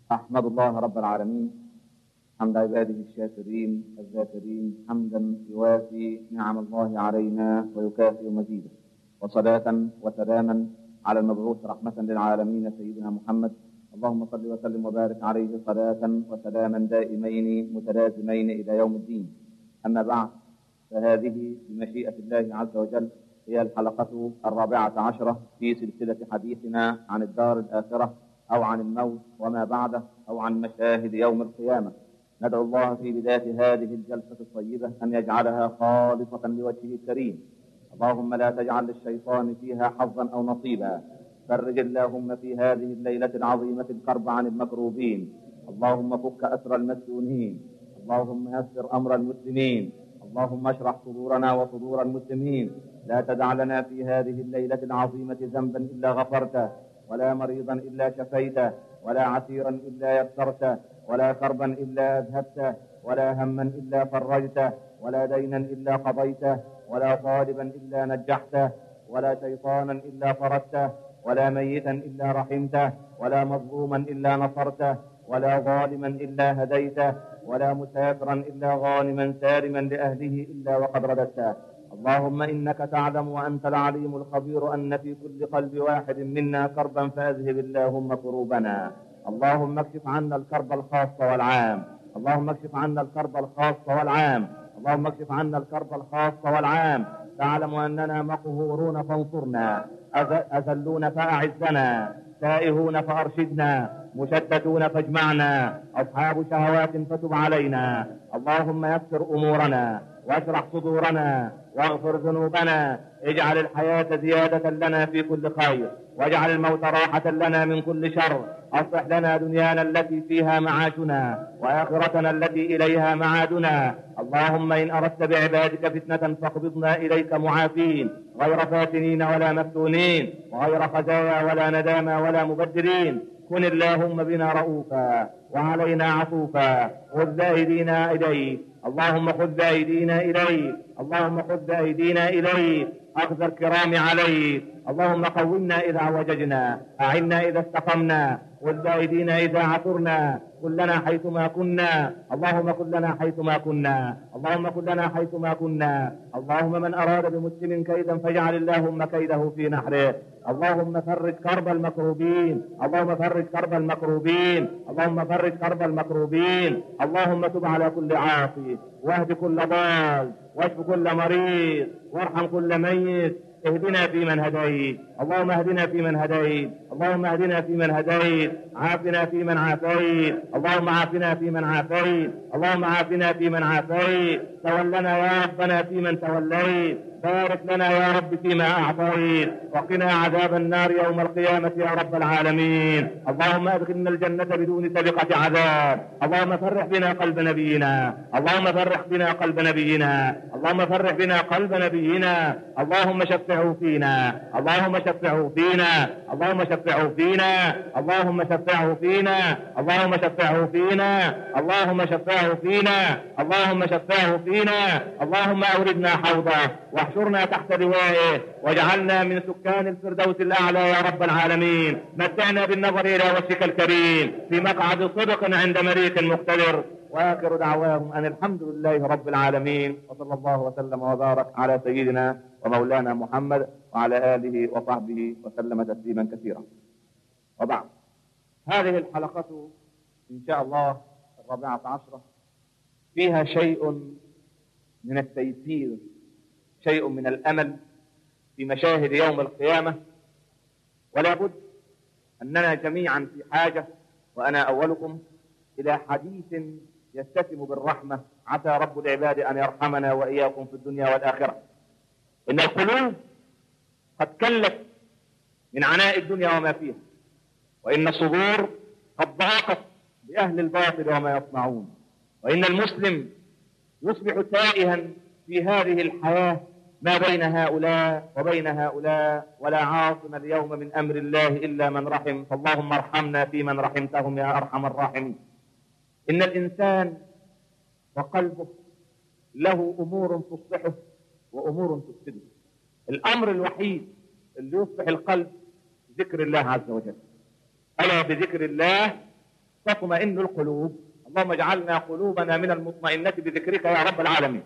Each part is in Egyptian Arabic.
أحمد الله رب العالمين حمد عباده الشاكرين الذاكرين حمدا يوافي نعم الله علينا ويكافئ مزيده وصلاة وسلاما على المبعوث رحمة للعالمين سيدنا محمد اللهم صل وسلم وبارك عليه صلاة وسلاما دائمين متلازمين إلى يوم الدين أما بعد فهذه بمشيئة الله عز وجل هي الحلقة الرابعة عشرة في سلسلة حديثنا عن الدار الآخرة أو عن الموت وما بعده أو عن مشاهد يوم القيامة ندعو الله في بداية هذه الجلسة الطيبة أن يجعلها خالصة لوجهه الكريم اللهم لا تجعل للشيطان فيها حظا أو نصيبا فرج اللهم في هذه الليلة العظيمة الكرب عن المكروبين اللهم فك أسر المسجونين اللهم يسر أمر المسلمين اللهم اشرح صدورنا وصدور المسلمين لا تدع لنا في هذه الليلة العظيمة ذنبا إلا غفرته ولا مريضا إلا شفيته ولا عسيرا إلا يسرته ولا كربا إلا أذهبته ولا هما إلا فرجته ولا دينا إلا قضيته ولا طالبا إلا نجحته ولا شيطانا إلا طردته ولا ميتا إلا رحمته ولا مظلوما إلا نصرته ولا ظالما إلا هديته ولا مسافرا إلا غانما سالما لأهله إلا وقد رددته اللهم إنك تعلم وأنت العليم الخبير أن في كل قلب واحد منا كربا فأذهب اللهم كروبنا اللهم اكشف عنا الكرب الخاص والعام اللهم اكشف عنا الكرب الخاص والعام اللهم اكشف عنا الكرب الخاص والعام تعلم أننا مقهورون فانصرنا أذلون فأعزنا تائهون فأرشدنا مشتتون فاجمعنا أصحاب شهوات فتب علينا اللهم يسر أمورنا واشرح صدورنا واغفر ذنوبنا اجعل الحياة زيادة لنا في كل خير واجعل الموت راحة لنا من كل شر أصلح لنا دنيانا التي فيها معاشنا وآخرتنا التي إليها معادنا اللهم إن أردت بعبادك فتنة فاقبضنا إليك معافين غير فاتنين ولا مفتونين وغير خزايا ولا ندامى ولا مبدلين كن اللهم بنا رؤوفا وعلينا عطوفا خذ بأيدينا إليك اللهم خذ بأيدينا إليك اللهم خذ بأيدينا إليك أخذ الكرام عليك اللهم قومنا إذا وججنا أعنا إذا استقمنا خذ بأيدينا إذا عثرنا كن لنا حيثما كنا اللهم كن لنا حيثما كنا اللهم كن لنا حيثما كنا اللهم من أراد بمسلم كيدا فاجعل اللهم كيده في نحره اللهم فرج كرب المكروبين اللهم فرج كرب المكروبين اللهم فرج كرب المكروبين اللهم تب على كل عاصي واهد كل ضال واشف كل مريض وارحم كل ميت اهدنا فيمن هديت اللهم اهدنا فيمن هديت اللهم اهدنا فيمن هديت عافنا فيمن عافيت اللهم عافنا فيمن عافيت اللهم عافنا فيمن عافيت تولنا يا ربنا فيمن توليت بارك لنا يا رب فيما أعطيت وقنا عذاب النار يوم القيامة يا رب العالمين اللهم أدخلنا الجنة بدون سابقة عذاب اللهم فرح بنا قلب نبينا اللهم فرح بنا قلب نبينا اللهم فرح بنا قلب نبينا اللهم شفعه فينا اللهم شفعه فينا اللهم شفعه فينا اللهم شفعه فينا اللهم شفعه فينا اللهم شفعه فينا اللهم شفعه فينا اللهم أوردنا حوضه واحشرنا تحت لوائه واجعلنا من سكان الفردوس الأعلى يا رب العالمين متعنا بالنظر إلى وجهك الكريم في مقعد صدق عند مليك مقتدر واخر دعواهم ان الحمد لله رب العالمين وصلى الله وسلم وبارك على سيدنا ومولانا محمد وعلى اله وصحبه وسلم تسليما كثيرا. وبعد هذه الحلقه ان شاء الله الرابعه عشره فيها شيء من التيسير شيء من الامل في مشاهد يوم القيامه ولا بد اننا جميعا في حاجه وانا اولكم الى حديث يتسم بالرحمه عسى رب العباد ان يرحمنا واياكم في الدنيا والاخره. ان القلوب قد كلت من عناء الدنيا وما فيها. وان الصدور قد ضاقت باهل الباطل وما يصنعون. وان المسلم يصبح تائها في هذه الحياه ما بين هؤلاء وبين هؤلاء ولا عاصم اليوم من امر الله الا من رحم فاللهم ارحمنا في من رحمتهم يا ارحم الراحمين. ان الانسان وقلبه له امور تصلحه وامور تفسده. الامر الوحيد اللي يصلح القلب ذكر الله عز وجل. الا بذكر الله تطمئن القلوب اللهم اجعلنا قلوبنا من المطمئنة بذكرك يا رب العالمين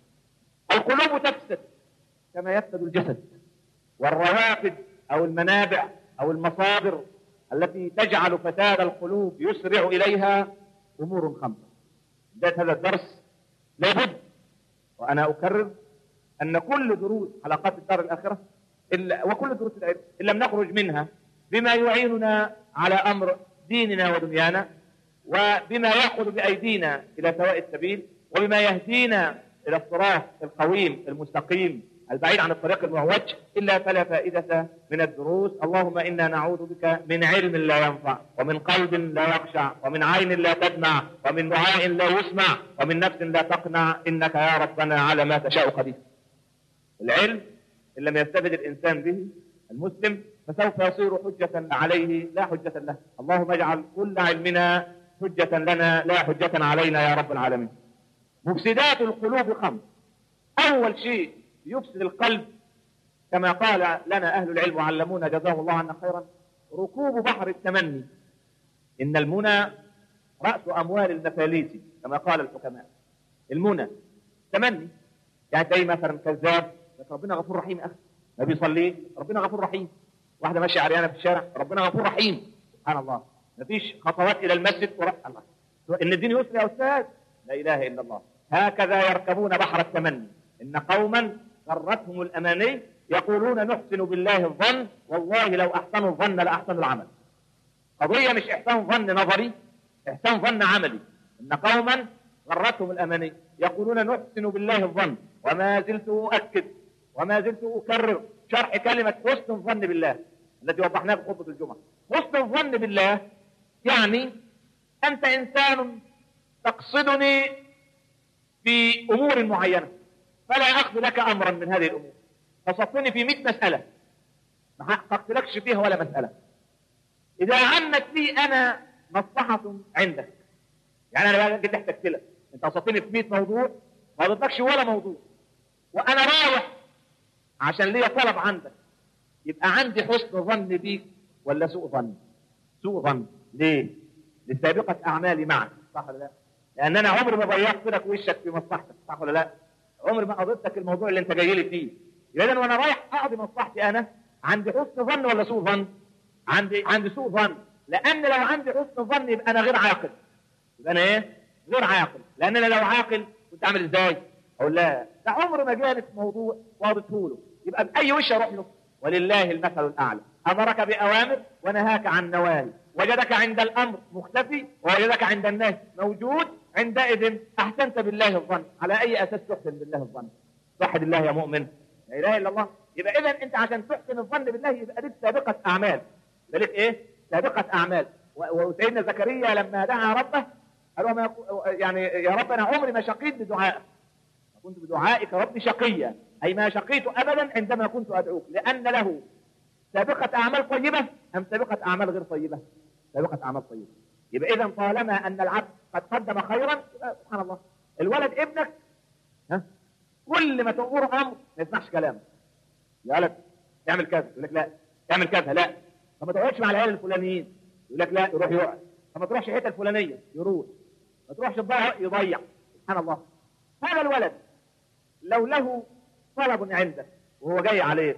القلوب تفسد كما يفسد الجسد والروافد أو المنابع أو المصادر التي تجعل فساد القلوب يسرع إليها أمور خمسة بداية هذا الدرس لابد وأنا أكرر أن كل دروس حلقات الدار الآخرة إلا وكل دروس العلم إن لم نخرج منها بما يعيننا على أمر ديننا ودنيانا وبما يأخذ بأيدينا إلى سواء السبيل وبما يهدينا إلى الصراط القويم المستقيم البعيد عن الطريق المعوج إلا فلا فائدة من الدروس اللهم إنا نعوذ بك من علم لا ينفع ومن قلب لا يخشع ومن عين لا تدمع ومن دعاء لا يسمع ومن نفس لا تقنع إنك يا ربنا على ما تشاء قدير العلم إن لم يستفد الإنسان به المسلم فسوف يصير حجة عليه لا حجة له اللهم اجعل كل علمنا حجة لنا لا حجة علينا يا رب العالمين مفسدات القلوب خمس أول شيء يفسد القلب كما قال لنا أهل العلم وعلمونا جزاه الله عنا خيرا ركوب بحر التمني إن المنى رأس أموال المفاليس كما قال الحكماء المنى تمني يعني زي مثلا كذاب لك ربنا غفور رحيم يا أخي ما بيصلي ربنا غفور رحيم واحدة ماشية عريانة في الشارع ربنا غفور رحيم سبحان الله ما فيش خطوات إلى المسجد ورح الله إن الدين يسر يا أستاذ لا إله إلا الله هكذا يركبون بحر التمني إن قوما غرتهم الأماني يقولون نحسن بالله الظن والله لو أحسنوا الظن لأحسنوا العمل قضية مش إحسان ظن نظري إحسان ظن عملي إن قوما غرتهم الأماني يقولون نحسن بالله الظن وما زلت أؤكد وما زلت أكرر شرح كلمة حسن الظن بالله التي وضحناها في خطبة الجمعة حسن الظن بالله يعني أنت إنسان تقصدني في أمور معينة فلا أخذ لك أمرا من هذه الأمور فصفني في مئة مسألة ما حققتلكش فيها ولا مسألة إذا عمت لي أنا مصلحة عندك يعني أنا بقى جيت احتجت لك أنت وصفتني في 100 موضوع ما ضدكش ولا موضوع وأنا رايح عشان ليا طلب عندك يبقى عندي حسن ظن بيك ولا سوء ظن سوء ظن ليه لسابقة أعمالي معك صح ولا لا لأن أنا عمري ما ضيعت لك وشك في مصلحتك صح ولا لا عمري ما قضيتك الموضوع اللي أنت جاي لي فيه إذا وأنا رايح أقضي مصلحتي أنا عندي حسن ظن ولا سوء ظن عندي عندي سوء ظن لأن لو عندي حسن ظن يبقى أنا غير عاقل يبقى أنا إيه غير عاقل لأن أنا لو عاقل كنت عامل إزاي أقول لا ده عمري ما جاني في موضوع واضحه له يبقى بأي وش أروح له ولله المثل الأعلى أمرك بأوامر ونهاك عن نواهي وجدك عند الأمر مختفي ووجدك عند النهي موجود عندئذ أحسنت بالله الظن على أي أساس تحسن بالله الظن وحد الله يا مؤمن لا إله إلا الله يبقى إذا أنت عشان تحسن الظن بالله يبقى لك سابقة أعمال يبقى لك إيه سابقة أعمال وسيدنا زكريا لما دعا ربه قال ما يعني يا رب أنا عمري ما شقيت بدعائك كنت بدعائك ربي شقيا أي ما شقيت أبدا عندما كنت أدعوك لأن له سابقة أعمال طيبة أم سابقة أعمال غير طيبة سابقة أعمال طيبة يبقى إذا طالما أن العبد قد قدم خيرا سبحان الله الولد ابنك ها كل ما تأمره أمر ما يسمعش كلامك يا ولد اعمل كذا يقول لك لا اعمل كذا لا فما تقعدش مع العيال الفلانيين يقول لك لا يروح يقعد فما تروحش الحته الفلانيه يروح ما تروحش الضيع يضيع سبحان الله هذا الولد لو له طلب عندك وهو جاي عليك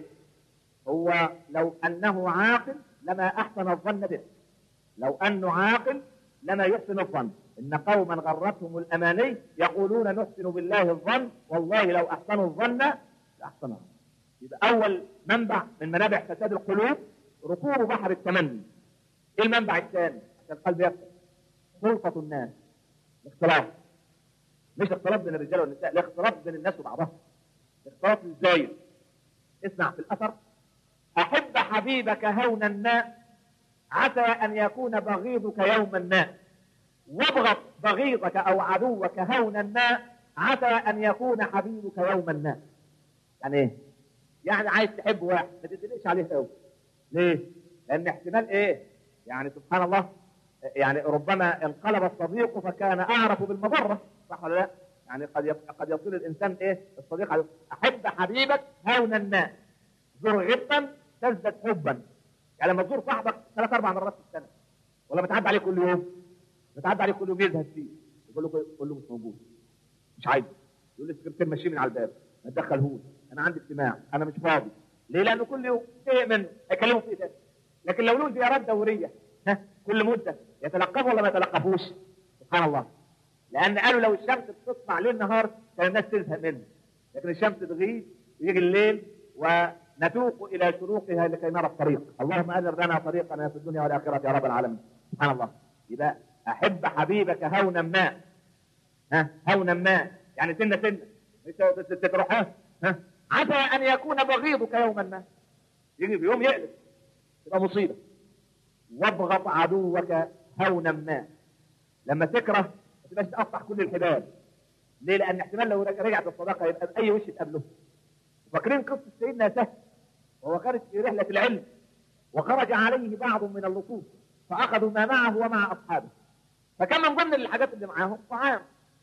هو لو أنه عاقل لما أحسن الظن به لو أنه عاقل لما يحسن الظن إن قوما غرتهم الأماني يقولون نحسن بالله الظن والله لو أحسنوا الظن لأحسنه يبقى أول منبع من منابع فساد القلوب ركوب بحر التمني إيه المنبع الثاني عشان القلب يفتح خلطة الناس الاختلاط مش اختلاط بين الرجال والنساء لا اختلاط بين الناس وبعضها اختلاط ازاي اسمع في الأثر أحب حبيبك هونا ما عسى أن يكون بغيضك يوما ما وابغض بغيضك أو عدوك هونا ما عسى أن يكون حبيبك يوما ما يعني إيه؟ يعني عايز تحب واحد ما تدلقش عليه قوي ليه؟ لأن احتمال إيه؟ يعني سبحان الله يعني ربما انقلب الصديق فكان أعرف بالمضرة صح ولا لا؟ يعني قد قد يصير الإنسان إيه؟ الصديق عليه أحب حبيبك هونا ما زر غبا تزدد حبا يعني لما تزور صاحبك ثلاث اربع مرات في السنه ولا بتعدي عليه كل يوم بتعدي عليه كل يوم يزهد فيه يقول له يقول له مش موجود مش عايز يقول لي السكرتير مشيه من على الباب ما تدخلهوش انا عندي اجتماع انا مش فاضي ليه؟ لانه كل يوم زهق منه هيكلمه في ايه لكن لو له زيارات دوريه ها كل مده يتلقفه ولا ما يتلقفوش سبحان الله لان قالوا لو الشمس بتطلع ليل نهار كان الناس تزهق منه لكن الشمس تغيب ويجي الليل ونتوق الى شروقها لكي نرى الطريق اللهم اجر لنا طريقنا في الدنيا والاخره يا رب العالمين سبحان الله يبقى احب حبيبك هونا ما ها هونا ما يعني سنه سنه مش تروح ها ها عسى ان يكون بغيضك يوما ما يجي في يوم يقلب تبقى مصيبه واضغط عدوك هونا ما لما تكره ما تبقاش تقطع كل الحبال ليه؟ لان احتمال لو رجعت الصداقه يبقى باي وش تقابله فاكرين قصه سيدنا سهل وهو خارج في رحله العلم وخرج عليه بعض من اللصوص فاخذوا ما معه ومع اصحابه فكان من ضمن الحاجات اللي معاهم طعام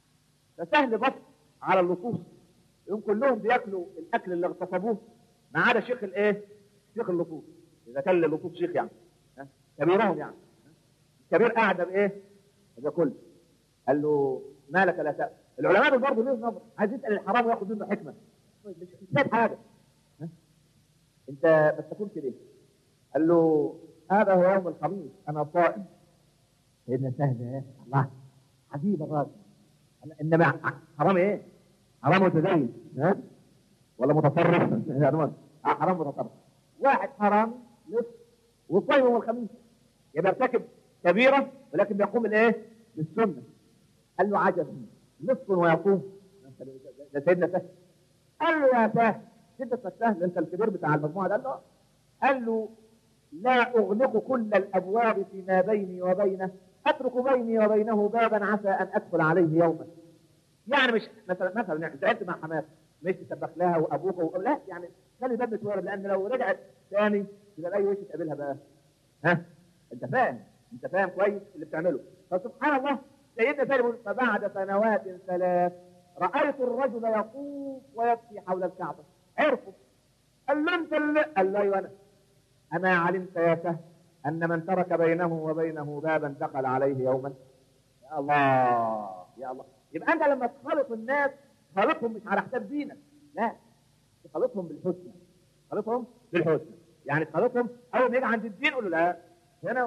فسهل بص على اللصوص يوم كلهم بياكلوا الاكل اللي اغتصبوه ما عدا شيخ الايه؟ شيخ اللصوص اذا كان اللصوص شيخ يعني ها؟ كبيرهم يعني كبير قاعد بايه؟ بياكل قال له ما لك لا تاكل العلماء دول برضه ليهم نظر عايز يسال الحرام وياخد منه حكمه مش مش سايب حاجه ها؟ انت ما تاكلش ليه؟ قال له هذا هو يوم الخميس انا صائم سيدنا سهل يا الله عجيب الراجل قال انما حرام ايه؟ حرام متدين ها؟ ولا متصرف؟ حرام متصرف واحد حرام نصف وصايم يوم الخميس يبقى ارتكب كبيره ولكن بيقوم الايه؟ بالسنه قال له عجب نصف ويقوم ده سيدنا سهل قال له يا سهل سيدنا سهل انت الكبير بتاع المجموعه ده قال له قال له لا اغلق كل الابواب فيما بيني وبينه اترك بيني وبينه بابا عسى ان ادخل عليه يوما يعني مش مثلا مثلا يعني زعلت مع حماتك مش تسبخ لها وابوك و... لا يعني خلي باب متوارد لان لو رجعت ثاني يبقى اي وش تقابلها بقى ها انت فاهم انت فاهم كويس اللي بتعمله فسبحان الله سيدنا سالم يقول فبعد سنوات ثلاث رايت الرجل يطوف ويبكي حول الكعبه عرفه قال له انت اللي قال له ايوه انا اما علمت يا سهل ان من ترك بينه وبينه بابا دخل عليه يوما يا الله يا الله يبقى انت لما تخالط الناس خالطهم مش على حساب دينك لا تخالطهم بالحسنى خالطهم بالحسنى يعني تخالطهم اول ما يجي عند الدين قول له لا هنا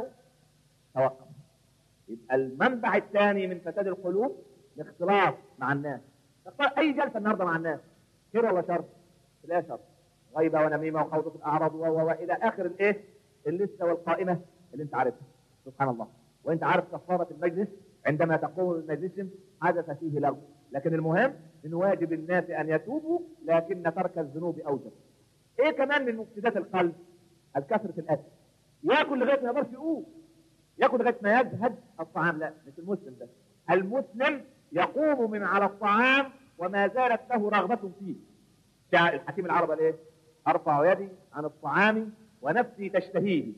توقف يبقى المنبع الثاني من فساد القلوب الاختلاط مع الناس تختار اي جلسه النهارده مع الناس خير ولا شر؟ لا شر غيبه ونميمه وخوض في الاعراض والى اخر الايه؟ اللسته والقائمه اللي انت عارفها سبحان الله وانت عارف كفاره المجلس عندما تقوم بمجلس حدث فيه لغو لكن المهم من واجب الناس ان يتوبوا لكن ترك الذنوب اوجب ايه كمان من مفسدات القلب الكثره الاكل ياكل لغايه ما يقدرش يقوم ياكل لغايه ما يزهد الطعام لا مش المسلم ده المسلم يقوم من على الطعام وما زالت له رغبه فيه شاعر الحكيم العربي الايه ارفع يدي عن الطعام ونفسي تشتهيه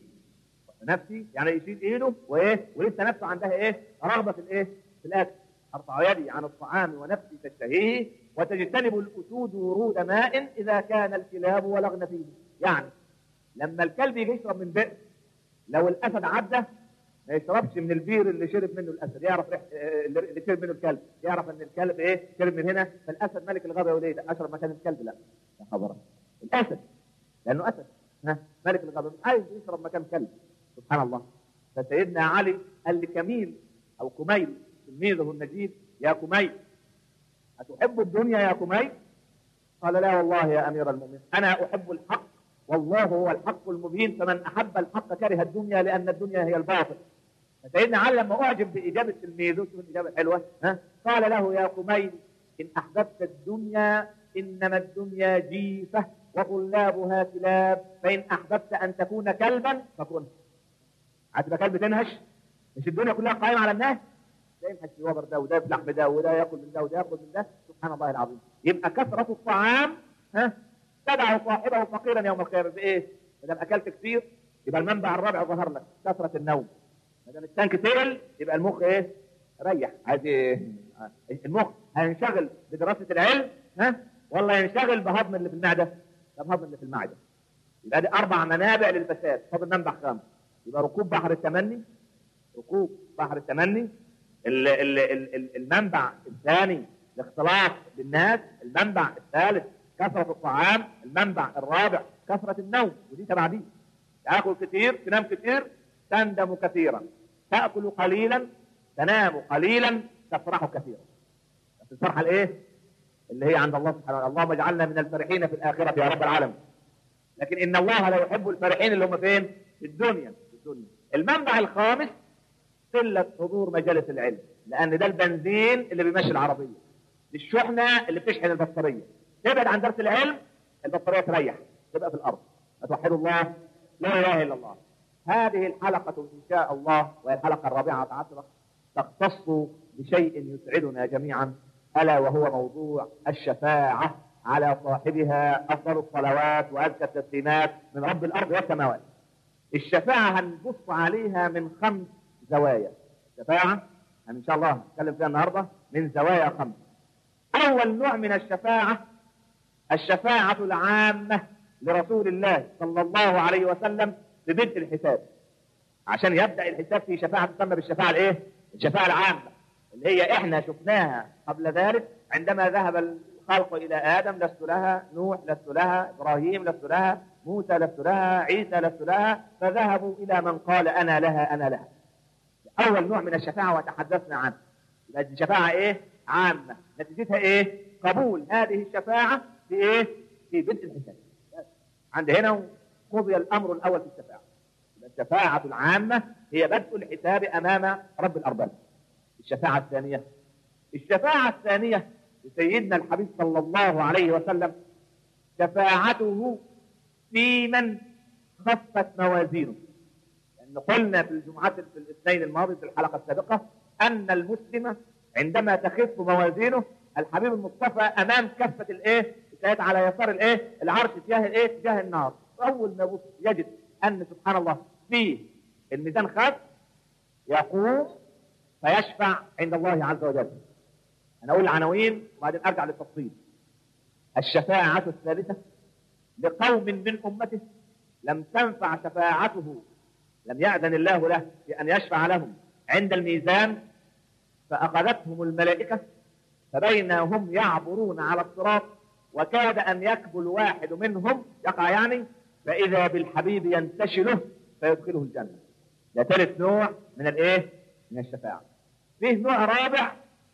نفسي يعني يشيل ايده وايه ولسه نفسه عندها ايه رغبه في الايه في الاكل ارفع يدي عن الطعام ونفسي تشتهيه وتجتنب الاسود ورود ماء اذا كان الكلاب ولغن فيه يعني لما الكلب يجي يشرب من بئر لو الاسد عدى ما يشربش من البير اللي شرب منه الاسد يعرف ريح اللي شرب منه الكلب يعرف ان الكلب ايه شرب من هنا فالاسد ملك الغابه يقول ايه ده اشرب مكان الكلب لا يا خبر الاسد لانه اسد ها ملك الغابه مش عايز يشرب مكان كلب سبحان الله فسيدنا علي قال لكميل او كميل تلميذه النجيب يا كميل أتحب الدنيا يا كميل؟ قال لا والله يا أمير المؤمنين أنا أحب الحق والله هو الحق المبين فمن أحب الحق كره الدنيا لأن الدنيا هي الباطل فسيدنا علي لما أعجب بإجابة تلميذه شوف الإجابة الحلوة ها؟ قال له يا كميل إن أحببت الدنيا إنما الدنيا جيفة وطلابها كلاب فإن أحببت أن تكون كلبا فكن هتبقى كلب تنهش مش الدنيا كلها قائمة على الناس ده ينهش في وبر ده وده يفلح بده وده ياكل من ده وده ياكل من ده سبحان الله العظيم يبقى كثرة الطعام ها تدع صاحبه فقيرا يوم القيامة بإيه؟ ما دام أكلت كثير يبقى المنبع الرابع ظهر لك كثرة النوم ما دام التانك تقل يبقى المخ إيه؟ ريح عايز إيه؟ المخ هينشغل بدراسة العلم ها ولا ينشغل بهضم اللي في المعدة؟ ده بهضم اللي في المعدة يبقى دي أربع منابع للفساد فاضل منبع خامس يبقى ركوب بحر التمني ركوب بحر التمني ال- ال- ال- ال- المنبع الثاني الاختلاط بالناس المنبع الثالث كثرة الطعام المنبع الرابع كثرة النوم ودي تبع دي تاكل كثير تنام كثير تندم كثيرا تاكل قليلا تنام قليلا تفرح كثيرا بس الفرحه الايه اللي هي عند الله سبحانه وتعالى اللهم اجعلنا من الفرحين في الاخره يا رب العالمين لكن ان الله لا يحب الفرحين اللي هم فين في الدنيا في الدنيا المنبع الخامس قله حضور مجالس العلم لان ده البنزين اللي بيمشي العربيه دي الشحنه اللي بتشحن البطاريه تبعد عن درس العلم البطاريه تريح تبقى في الارض فتوحدوا الله لا اله الا الله هذه الحلقه ان شاء الله وهي الحلقه الرابعه عشره تختص بشيء يسعدنا جميعا الا وهو موضوع الشفاعه على صاحبها افضل الصلوات وازكى التسليمات من رب الارض والسماوات. الشفاعه هنبص عليها من خمس زوايا. الشفاعه ان شاء الله نتكلم فيها النهارده من زوايا خمس. اول نوع من الشفاعه الشفاعه العامه لرسول الله صلى الله عليه وسلم ببدء الحساب. عشان يبدا الحساب في شفاعه تسمى بالشفاعه الايه؟ الشفاعه العامه اللي هي احنا شفناها قبل ذلك عندما ذهب الخلق الى ادم لست لها، نوح لست لها، ابراهيم لست لها، موسى لست لها، عيسى لست لها، فذهبوا الى من قال انا لها انا لها. اول نوع من الشفاعه وتحدثنا عنه. يبقى دي شفاعه ايه؟ عامه، نتيجتها ايه؟ قبول هذه الشفاعه في ايه؟ في بدء الحساب. عند هنا قضي الامر الاول في الشفاعه. الشفاعة العامة هي بدء الحساب أمام رب الأرباب الشفاعة الثانية الشفاعة الثانية لسيدنا الحبيب صلى الله عليه وسلم شفاعته في من خفت موازينه لأن قلنا في الجمعة في الاثنين الماضي في الحلقة السابقة أن المسلم عندما تخف موازينه الحبيب المصطفى أمام كفة الإيه؟ كانت على يسار الإيه؟ العرش تجاه الإيه؟ تجاه النار أول ما يبص يجد أن سبحان الله فيه الميزان خف يقوم فيشفع عند الله عز وجل أنا أقول العناوين وبعدين أرجع للتفصيل الشفاعة الثالثة لقوم من أمته لم تنفع شفاعته لم يأذن الله له بأن يشفع لهم عند الميزان فأخذتهم الملائكة فبينهم يعبرون على الصراط وكاد أن يكبل واحد منهم يقع يعني فإذا بالحبيب ينتشله فيدخله الجنة ده ثالث نوع من الايه؟ من الشفاعة فيه نوع رابع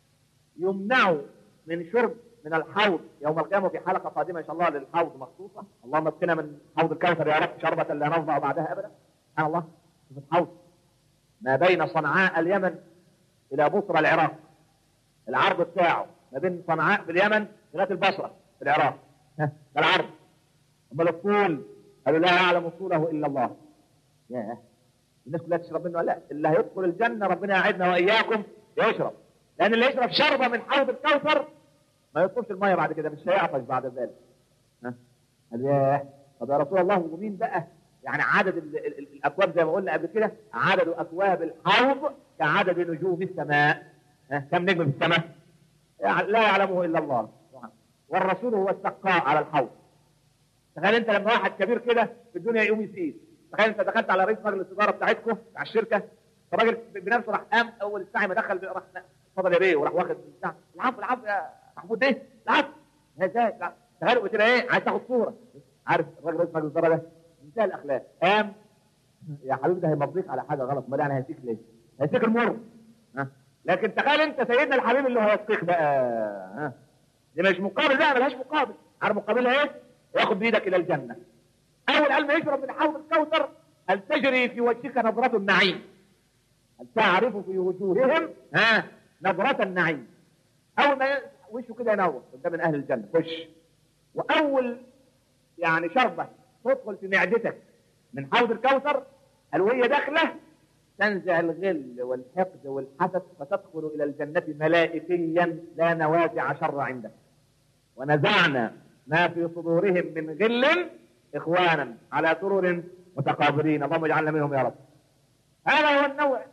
يمنع من شرب من الحوض يوم القيامة في حلقة قادمة إن شاء الله للحوض مخصوصة اللهم اسقنا من حوض الكوثر يا رب شربة لا نظمأ بعدها أبدا سبحان الله شوف الحوض ما بين صنعاء اليمن إلى بصرى العراق العرض بتاعه ما بين صنعاء باليمن لغاية البصرة في العراق ها ده العرض أمال الطول قالوا لا يعلم طوله إلا الله ياه الناس كلها تشرب منه لا اللي هيدخل الجنة ربنا يعدنا وإياكم يشرب لأن اللي يشرب شربة من حوض الكوثر ما يطلبش المية بعد كده مش هيعطش بعد ذلك ها قال ياه طب يا رسول الله ومين بقى يعني عدد ال ال ال الأكواب زي ما قلنا قبل كده عدد أكواب الحوض كعدد نجوم السماء ها كم نجم في السماء لا يعلمه إلا الله والرسول هو السقاء على الحوض تخيل انت لما واحد كبير كده في الدنيا يقوم يسير تخيل انت دخلت على رئيس مجلس الاداره بتاعتكم بتاع الشركه الراجل بنفسه راح قام اول الساعه ما دخل راح اتفضل يا بيه وراح واخد الساعه العفو العفو يا محمود ايه العفو ازاي تخيل قلت له ايه عايز تاخد صوره عارف الراجل رئيس مجلس الاداره ده منتهى الاخلاق قام يا حبيبي ده هيمضيك على حاجه غلط امال يعني هيسيك ليه؟ هيسيك المر ها لكن تخيل انت سيدنا الحبيب اللي هو هيسقيك بقى ها دي مش مقابل بقى ملهاش مقابل عارف مقابلها ايه؟ ياخد بايدك الى الجنه اول قال ما يشرب من حوض الكوثر هل تجري في وجهك نظرة النعيم هل تعرف في وجوههم ها نظرة النعيم اول ما وشه كده ينور ده من اهل الجنه خش واول يعني شربه تدخل في معدتك من حوض الكوثر قال وهي داخله تنزع الغل والحقد والحسد فتدخل الى الجنه ملائكيا لا نوازع شر عندك ونزعنا ما في صدورهم من غل اخوانا على سرر متقابلين اللهم اجعلنا منهم يا رب هذا هو النوع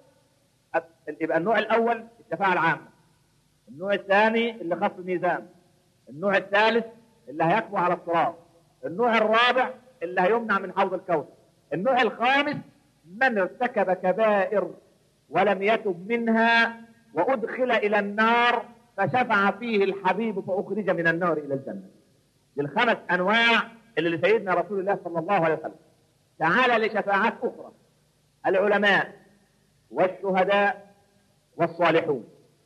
يبقى النوع الاول الشفاعه العامه النوع الثاني اللي خف الميزان النوع الثالث اللي هيكفو على الصراط النوع الرابع اللي هيمنع من حوض الكوثر النوع الخامس من ارتكب كبائر ولم يتب منها وأدخل إلى النار فشفع فيه الحبيب فأخرج من النار إلى الجنة للخمس أنواع اللي لسيدنا رسول الله صلى الله عليه وسلم تعالى لشفاعات أخرى العلماء والشهداء والصالحون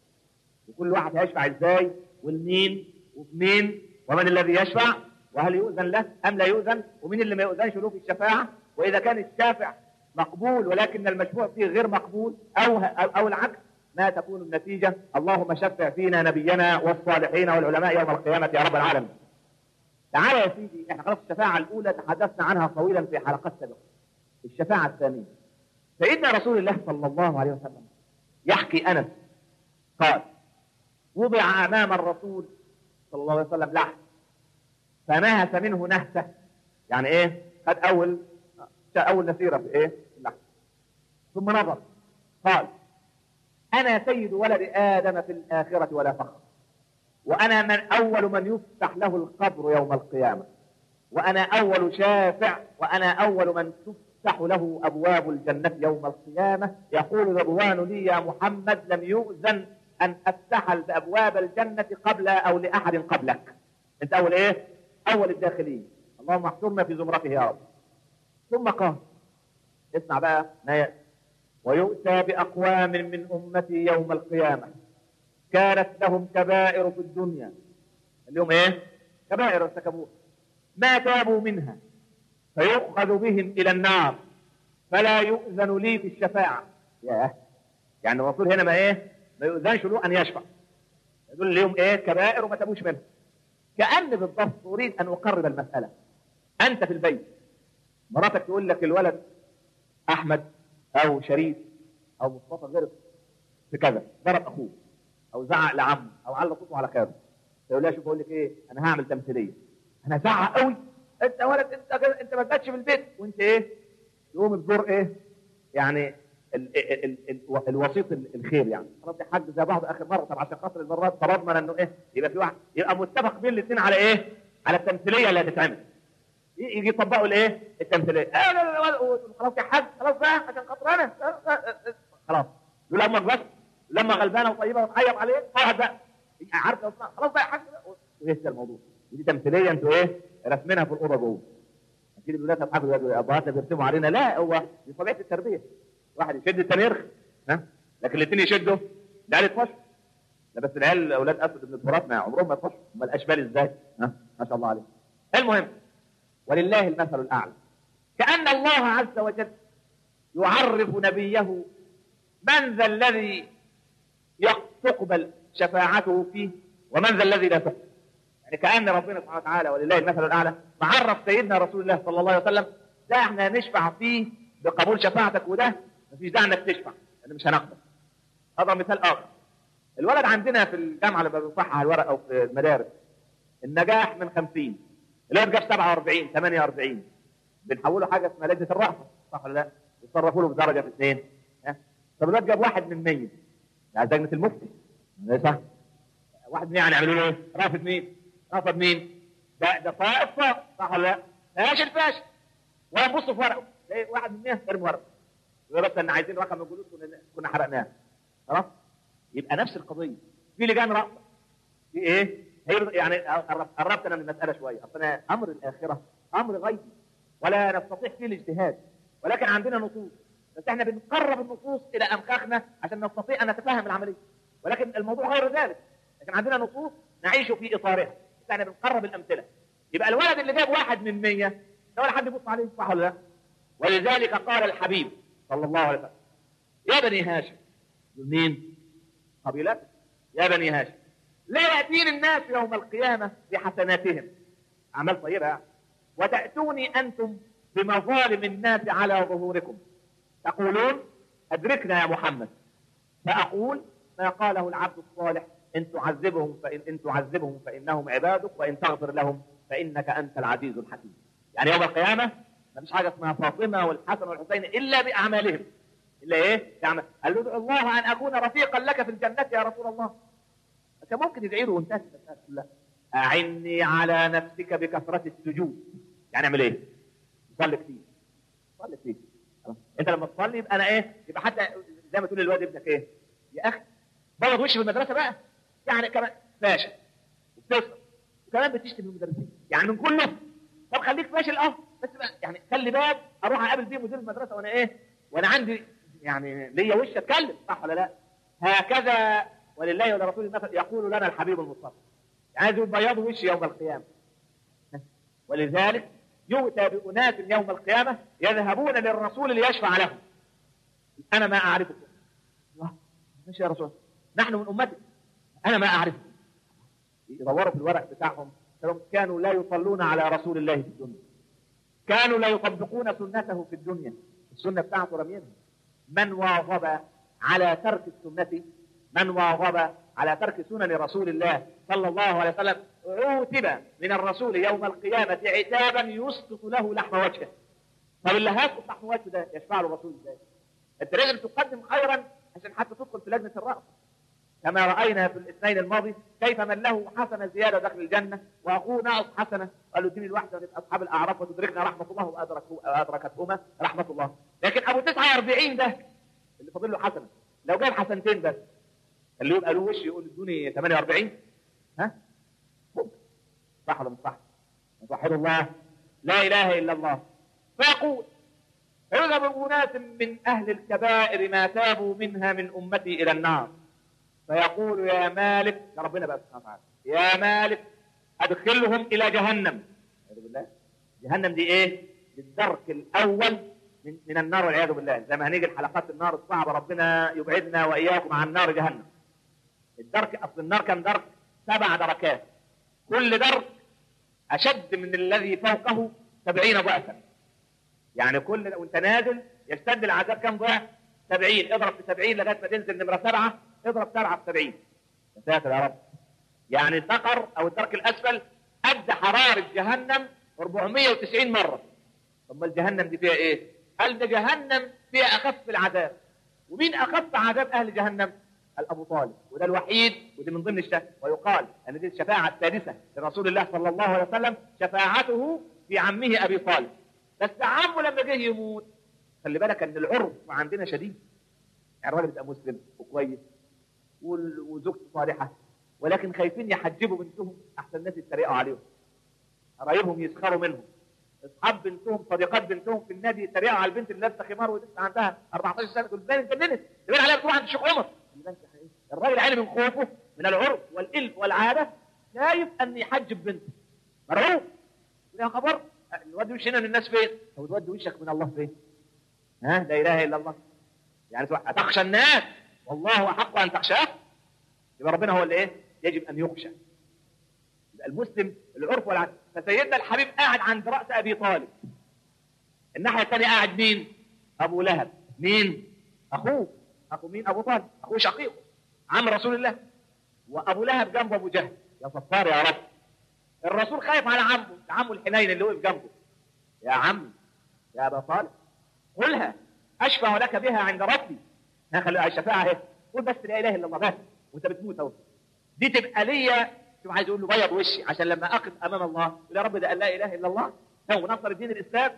وكل واحد هيشفع ازاي والمين ومين ومن الذي يشفع وهل يؤذن له ام لا يؤذن ومين اللي ما يؤذنش له في الشفاعه واذا كان الشافع مقبول ولكن المشفوع فيه غير مقبول او او, أو العكس ما تكون النتيجه اللهم شفع فينا نبينا والصالحين والعلماء يوم القيامه يا رب العالمين. تعالى يا سيدي احنا خلاص الشفاعه الاولى تحدثنا عنها طويلا في حلقات سابقه. الشفاعه الثانيه سيدنا رسول الله صلى الله عليه وسلم يحكي انس قال وضع امام الرسول صلى الله عليه وسلم لحم فنهس منه نهسه يعني ايه؟ خد اول اول نسيره في ايه؟ في اللحم ثم نظر قال انا سيد ولد ادم في الاخره ولا فخر وانا من اول من يفتح له القبر يوم القيامه وانا اول شافع وانا اول من تفتح له ابواب الجنه يوم القيامه يقول رضوان لي يا محمد لم يؤذن ان افتح ابواب الجنه قبل او لاحد قبلك انت اول ايه اول الداخلين اللهم احشرنا في زمرته يا رب ثم قال اسمع بقى ما يأتي ويؤتى باقوام من امتي يوم القيامه كانت لهم كبائر في الدنيا اليوم ايه كبائر ارتكبوها ما تابوا منها فيؤخذ بهم الى النار فلا يؤذن لي في الشفاعه ياه يعني الرسول هنا ما ايه ما يؤذنش له ان يشفع يقول اليوم ايه كبائر وما تابوش منها كأن بالضبط اريد ان اقرب المساله انت في البيت مراتك تقول لك الولد احمد او شريف او مصطفى غير في كذا ضرب اخوه او زعق لعمه او علق صوته على خاله يقول لها شوف اقول لك ايه انا هعمل تمثيليه انا زعق قوي انت ولد انت انت ما بقتش في البيت وانت ايه تقوم تزور ايه يعني ال ال ال ال الوسيط الخير يعني خلاص يا حاج زي بعض اخر مره طب عشان خاطر المرات فرضنا انه ايه يبقى في واحد يبقى متفق بين الاثنين على ايه؟ على التمثيليه اللي هتتعمل يجي يطبقوا الايه؟ التمثيليه آه لا لا لا خلاص يا حاج خلاص بقى عشان خاطر انا خلاص يقول امك بس لما غلبانه وطيبه وتعيط عليه واحد بقى عارفه خلاص بقى يا حاج ويهدى الموضوع دي تمثيليه انتوا ايه؟ رسمينها في الاوضه جوه اكيد الولاد هتضحكوا ابهاتنا بيرسموا علينا لا هو دي طبيعه التربيه واحد يشد الثاني يرخي ها لكن الاثنين يشدوا ده يتفشوا ده بس العيال اولاد اسود ابن الفرات ما عمرهم ما يتفشوا امال الاشبال ازاي ها ما شاء الله عليهم المهم ولله المثل الاعلى كان الله عز وجل يعرف نبيه من ذا الذي تقبل شفاعته فيه ومن ذا الذي لا تقبل يعني كان ربنا سبحانه وتعالى ولله المثل الاعلى معرف سيدنا رسول الله صلى الله عليه وسلم ده احنا نشفع فيه بقبول شفاعتك وده مفيش داعي انك تشفع لان مش هنقبل هذا مثال اخر الولد عندنا في الجامعه لما بنصحح الورق او في المدارس النجاح من 50 الولد جاب 47 48 بنحوله حاجه اسمها لجنه الرأفه صح ولا لا؟ يتصرفوا له بدرجه في اثنين ها طب الولد جاب واحد من 100 يعني لجنه المفتي صح واحد من يعني يعملوا له ايه؟ رافض مين؟ رافض مين؟ ده ده صائب صائب صح ولا لا؟ فاشل فاشل ولا نبص في ورقه تلاقي واحد من 100 ارمي ورقه يقول بس ان عايزين رقم الجلوس كنا كنا حرقناه خلاص يبقى نفس القضيه في لجان رأفة في ايه هي يعني قربت انا من المساله شويه اصل امر الاخره امر غيبي ولا نستطيع فيه الاجتهاد ولكن عندنا نصوص بس احنا بنقرب النصوص الى امخاخنا عشان نستطيع ان نتفهم العمليه ولكن الموضوع غير ذلك لكن عندنا نصوص نعيش في اطارها بس احنا بنقرب الامثله يبقى الولد اللي جاب واحد من 100 ده ولا حد يبص عليه صح ولا لا ولذلك قال الحبيب صلى الله عليه وسلم يا بني هاشم مين قبيلته يا بني هاشم لا يأتيني الناس يوم القيامة بحسناتهم أعمال طيبة يعني. وتأتوني أنتم بمظالم الناس على ظهوركم تقولون أدركنا يا محمد فأقول ما قاله العبد الصالح إن تعذبهم فإن إن تعذبهم فإنهم عبادك وإن تغفر لهم فإنك أنت العزيز الحكيم يعني يوم القيامة ما فيش حاجة اسمها فاطمة والحسن والحسين إلا بأعمالهم إلا إيه؟ يعني قال له ادعو الله أن أكون رفيقا لك في الجنة يا رسول الله كان ممكن يدعي له وانتهت المسألة كلها أعني على نفسك بكثرة السجود يعني اعمل إيه؟ صلي كتير صلي كتير انت لما تصلي يبقى انا ايه يبقى حتى زي ما تقول للواد ابنك ايه يا اخي بيض وش في المدرسه بقى يعني كمان فاشل وبتسقط وكمان بتشتم المدرسين يعني من كله طب خليك فاشل اه بس بقى يعني خلي بالك اروح اقابل بيه مدير المدرسه وانا ايه وانا عندي يعني ليا وش اتكلم صح ولا لا هكذا ولله ولرسوله المثل يقول لنا الحبيب المصطفى عايز بياض وشي يوم القيامه ولذلك يؤتى بأناس يوم القيامة يذهبون للرسول ليشفع لهم أنا ما أعرفكم الله ماشي يا رسول نحن من أمتك أنا ما أعرفكم يدوروا في الورق بتاعهم كانوا لا يصلون على رسول الله في الدنيا كانوا لا يطبقون سنته في الدنيا السنة بتاعته رمينها من واظب على ترك السنة من واظب على ترك سنن رسول الله صلى الله عليه وسلم عوتب من الرسول يوم القيامة عتابا يسقط له لحم وجهه طب اللي هيسقط لحم وجهه ده يشفع له الرسول ازاي؟ انت لازم تقدم خيرا عشان حتى تدخل في لجنة الرأس كما رأينا في الاثنين الماضي كيف من له حسنة زيادة داخل الجنة وأخوه ناقص حسنة قال له اديني الواحدة ونبقى أصحاب الأعراف وتدركنا رحمة الله وأدركتهما رحمة الله لكن أبو 49 ده اللي فاضل له حسنة لو جاب حسنتين بس اللي يبقى له وش يقول ادوني 48 ها صح ولا مش صح؟ توحد الله لا اله الا الله فيقول يذهب اناس من اهل الكبائر ما تابوا منها من امتي الى النار فيقول يا مالك يا ربنا بقى سبحانه وتعالى يا مالك ادخلهم الى جهنم بالله جهنم دي ايه؟ الدرك الاول من, من النار والعياذ بالله زي ما هنيجي الحلقات النار الصعبه ربنا يبعدنا واياكم عن نار جهنم الدرك اصل النار كان درك سبع دركات كل درك اشد من الذي فوقه سبعين ضعفا يعني كل وانت نازل يشتد العذاب كم ضعف؟ سبعين اضرب في سبعين لغايه ما تنزل نمره سبعه اضرب سبعه في سبعين يا ساتر يا رب يعني السقر او الدرك الاسفل قد حراره جهنم 490 مره طب الجهنم دي فيها ايه؟ قال ده جهنم فيها اخف العذاب ومين اخف عذاب اهل جهنم؟ ابو طالب وده الوحيد ودي من ضمن الشفاعة ويقال ان دي الشفاعه السادسه لرسول الله صلى الله عليه وسلم شفاعته في عمه ابي طالب بس عمه لما جه يموت خلي بالك ان العرف عندنا شديد يعني الراجل يبقى مسلم وكويس وزوجته صالحه ولكن خايفين يحجبوا بنتهم احسن الناس يتريقوا عليهم قرايبهم يسخروا منهم اصحاب بنتهم صديقات بنتهم في النادي يتريقوا على البنت اللي لابسه خمار ولسه عندها 14 سنه تقول ازاي انت اتجننت؟ تبين عليها بتروح عند الشيخ عمر الراجل عيني من خوفه من العرف والإلف والعادة خايف أن يحجب بنته مرعوب يا خبر نودي وشنا للناس فين؟ أو تودي وشك من الله فين؟ ها لا إله إلا الله يعني أتخشى الناس والله أحق أن تخشاه يبقى ربنا هو اللي إيه؟ يجب أن يخشى يبقى المسلم العرف والعادة فسيدنا الحبيب قاعد عند رأس أبي طالب الناحية الثانية قاعد مين؟ أبو لهب مين؟ أخوه أخو مين؟ أبو طالب أخوه شقيقه عم رسول الله وابو لهب جنب ابو جهل يا ستار يا رب الرسول خايف على عمه عمه الحنين اللي وقف جنبه يا عم يا ابا طالب قلها اشفع لك بها عند ربي ها خلي الشفاعه اهي قول بس لا اله الا الله بس وانت بتموت اهو دي تبقى ليا شوف عايز يقول له بيض وشي عشان لما اقف امام الله يقول يا رب ده قال لا اله الا الله هو نصر الدين الاسلام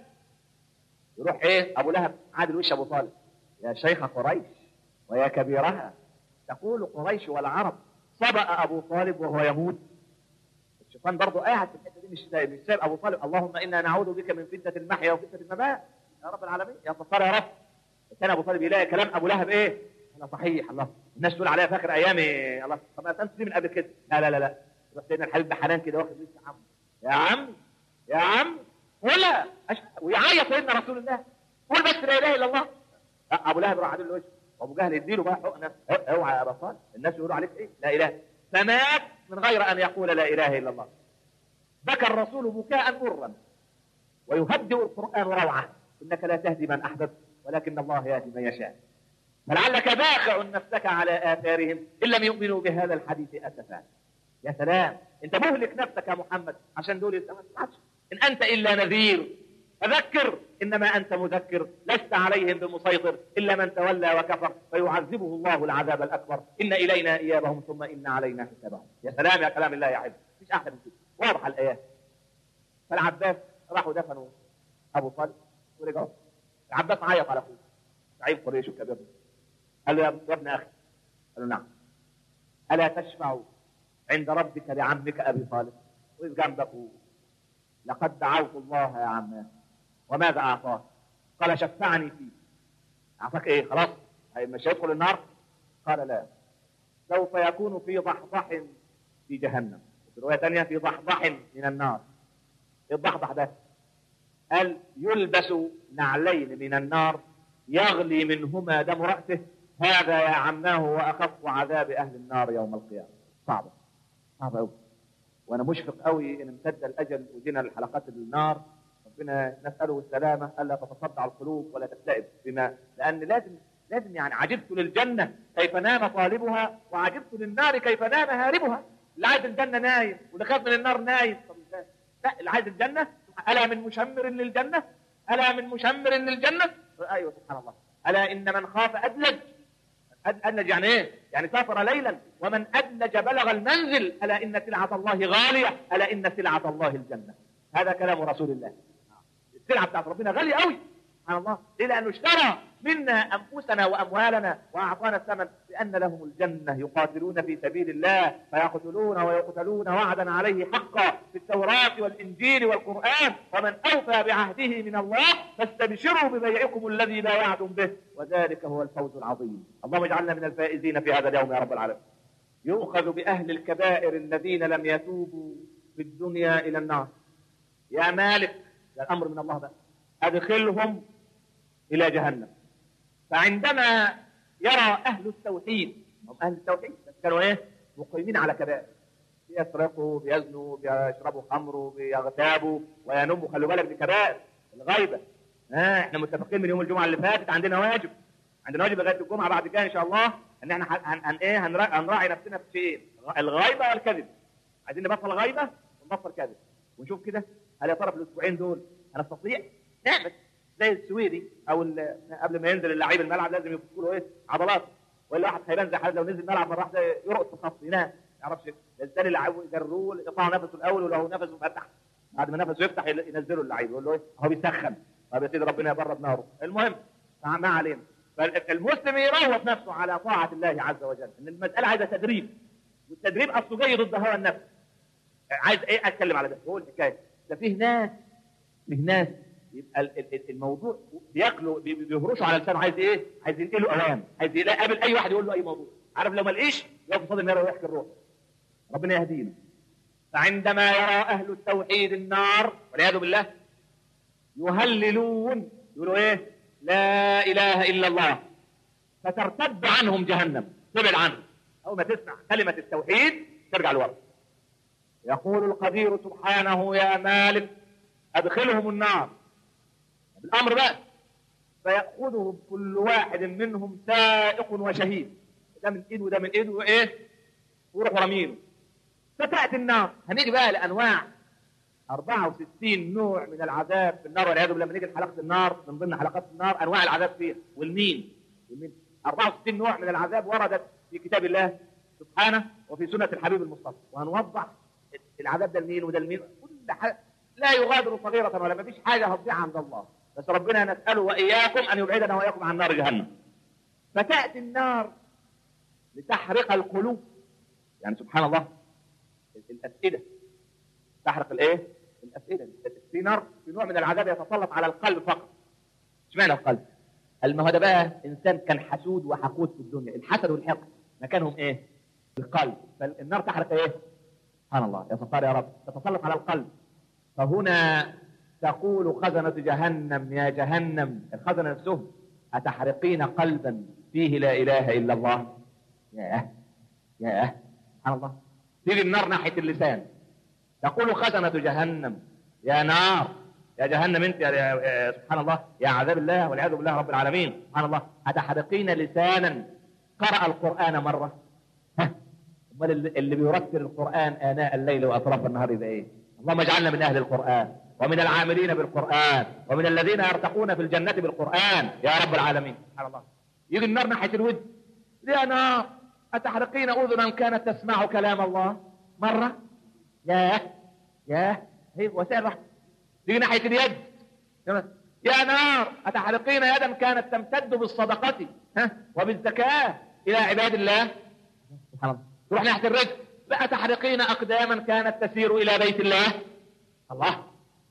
يروح ايه ابو لهب عادل وش ابو طالب يا شيخ قريش ويا كبيرها تقول قريش والعرب سبق ابو طالب وهو يموت الشيطان برضه قاعد في الحته دي مش سايب مش سايب ابو طالب اللهم انا نعوذ بك من فتنه المحيا وفتنه الممات يا رب العالمين يا ستار يا رب كان ابو طالب يلاقي كلام ابو لهب ايه؟ انا صحيح الله الناس تقول عليا فاكر ايامي الله طب ما كانت من قبل كده لا لا لا لا يروح سيدنا الحبيب بحنان كده واخد وش عم يا عم يا عم ولا أش... ويعيط سيدنا رسول الله قول بس لا اله الا الله ابو لهب راح عادل وشه وابو جهل يديله بقى حقنه اوعى يا ابا صالح الناس يقولوا عليك ايه لا اله فمات من غير ان يقول لا اله الا الله بكى الرسول بكاء مرا ويهدئ القران روعه انك لا تهدي من احببت ولكن الله يهدي من يشاء فلعلك باخع نفسك على اثارهم ان لم يؤمنوا بهذا الحديث اسفا يا سلام انت مهلك نفسك يا محمد عشان دول ما ان انت الا نذير فذكر انما انت مذكر لست عليهم بمسيطر الا من تولى وكفر فيعذبه الله العذاب الاكبر ان الينا ايابهم ثم ان علينا حسابهم يا سلام يا كلام الله يا عز مش احلى من كده واضح الايات فالعباس راحوا دفنوا ابو طالب ورجعوا العباس عيط على اخوه زعيم قريش وكبير قال له يا ابن اخي قال له نعم الا تشفع عند ربك لعمك ابي طالب وإذ جنبك لقد دعوت الله يا عماه وماذا اعطاه قال شفعني فيه اعطاك ايه خلاص هي مش هيدخل النار قال لا سوف يكون في ضحضح في جهنم في روايه ثانيه في ضحضح من النار ايه الضحضح ده قال يلبس نعلين من النار يغلي منهما دم رأسه هذا يا عماه وأخف عذاب أهل النار يوم القيامة صعبة صعبة أوي وأنا مشفق أوي إن امتد الأجل وجينا لحلقات النار ربنا نسأله السلامة ألا تتصدع القلوب ولا تكتئب بما لأن لازم لازم يعني عجبت للجنة كيف نام طالبها وعجبت للنار كيف نام هاربها اللي عايز الجنة نايم واللي خاف من النار نايم طب ازاي؟ لا اللي عايز الجنة ألا من مشمر للجنة ألا من مشمر للجنة أيوة سبحان الله ألا إن من خاف أدلج أد- أدلج يعني إيه؟ يعني سافر ليلا ومن أدلج بلغ المنزل ألا إن سلعة الله غالية ألا إن سلعة الله الجنة هذا كلام رسول الله السلعة بتاعت ربنا غالية قوي سبحان الله ليه لأنه اشترى منا أنفسنا وأموالنا وأعطانا الثمن لأن لهم الجنة يقاتلون في سبيل الله فيقتلون ويقتلون وعدا عليه حقا في التوراة والإنجيل والقرآن ومن أوفى بعهده من الله فاستبشروا ببيعكم الذي بايعتم به وذلك هو الفوز العظيم اللهم اجعلنا من الفائزين في هذا اليوم يا رب العالمين يؤخذ بأهل الكبائر الذين لم يتوبوا في الدنيا إلى النار يا مالك ده الأمر من الله بقى أدخلهم إلى جهنم فعندما يرى أهل التوحيد هم أهل التوحيد بس كانوا إيه مقيمين على كبائر بيسرقوا بيزنوا بيشربوا خمر بيغتابوا وينموا خلوا بالك دي كبائر الغيبة آه احنا متفقين من يوم الجمعة اللي فاتت عندنا واجب عندنا واجب لغاية الجمعة بعد كده إن شاء الله إن احنا هن, هن إيه هنرا- هنراعي نفسنا في شيئين الغيبة والكذب عايزين نبطل غيبة ونبطل كذب ونشوف كده هل يا ترى في الأسبوعين دول هنستطيع نعمل زي السويدي او ال- قبل ما ينزل اللعيب الملعب لازم يفكوا له ايه عضلات ولا واحد خيبان زي حد لو نزل الملعب مره واحده يرقص في الخط ينام ما يعرفش الثاني اللعيب يجروه يقطع نفسه الاول ولو نفسه فتح بعد ما نفسه يفتح يل- ينزله اللعيب يقول له ايه هو بيسخن طب يا سيدي ربنا يبرد ناره المهم ما ما علينا فالمسلم يروض نفسه على طاعه الله عز وجل ان المساله عايزه تدريب والتدريب اصله جاي ضد هوى النفس عايز ايه اتكلم على ده هو الحكايه ده فيه ناس فيه ناس يبقى ال- ال- الموضوع بياكلوا بي- بيهرشوا على لسانه عايز ايه؟ عايز ينقله اوام، عايز يلاقي قابل اي واحد يقول له اي موضوع، عارف لو ما لقيش يقف قصاد النار ويحكي الروح. ربنا يهدينا. فعندما يرى اهل التوحيد النار والعياذ بالله يهللون يقولوا ايه؟ لا اله الا الله فترتد عنهم جهنم تبعد عنهم اول ما تسمع كلمه التوحيد ترجع لورا. يقول القدير سبحانه يا مالك ادخلهم النار بالامر بقى فياخذهم كل واحد منهم سائق وشهيد ده من ايده وده من ايده وايه ويروح رميله فتاتي النار هنيجي بقى لانواع 64 نوع من العذاب في النار والعياذ بالله لما نيجي لحلقه النار من ضمن حلقات النار انواع العذاب فيها والمين والمين 64 نوع من العذاب وردت في كتاب الله سبحانه وفي سنه الحبيب المصطفى وهنوضح العذاب ده لمين وده لمين كل حاجه لا يغادر صغيرة ولا ما فيش حاجة هتضيع عند الله بس ربنا نسأله وإياكم أن يبعدنا وإياكم عن نار جهنم فتأتي النار لتحرق القلوب يعني سبحان الله الأفئدة تحرق الإيه؟ الأفئدة في نار في نوع من العذاب يتسلط على القلب فقط اشمعنى القلب؟ قال ما هو ده بقى إنسان كان حسود وحقود في الدنيا الحسد والحقد مكانهم إيه؟ القلب فالنار تحرق إيه؟ سبحان الله يا ستار يا رب تتسلط على القلب فهنا تقول خزنة جهنم يا جهنم الخزنة نفسهم أتحرقين قلبا فيه لا إله إلا الله ياه ياه سبحان الله تيجي النار ناحية اللسان تقول خزنة جهنم يا نار يا جهنم انت يا يا- سبحان الله يا عذاب الله والعياذ بالله رب العالمين سبحان الله أتحرقين لسانا قرأ القرآن مرة ها امال اللي اللي بيرتل القرآن آناء الليل وأطراف النهار ده إيه؟ اللهم اجعلنا من أهل القرآن ومن العاملين بالقرآن ومن الذين يرتقون في الجنة بالقرآن يا رب العالمين سبحان الله يجي النار ناحية الود يا نار أتحرقين أذنا كانت تسمع كلام الله مرة ياه ياه هي وسائل رحمة تيجي ناحية اليد يا نار أتحرقين يدا كانت تمتد بالصدقة ها وبالزكاة إلى عباد الله سبحان الله تروح ناحيه الرجل بقى تحرقين اقداما كانت تسير الى بيت الله الله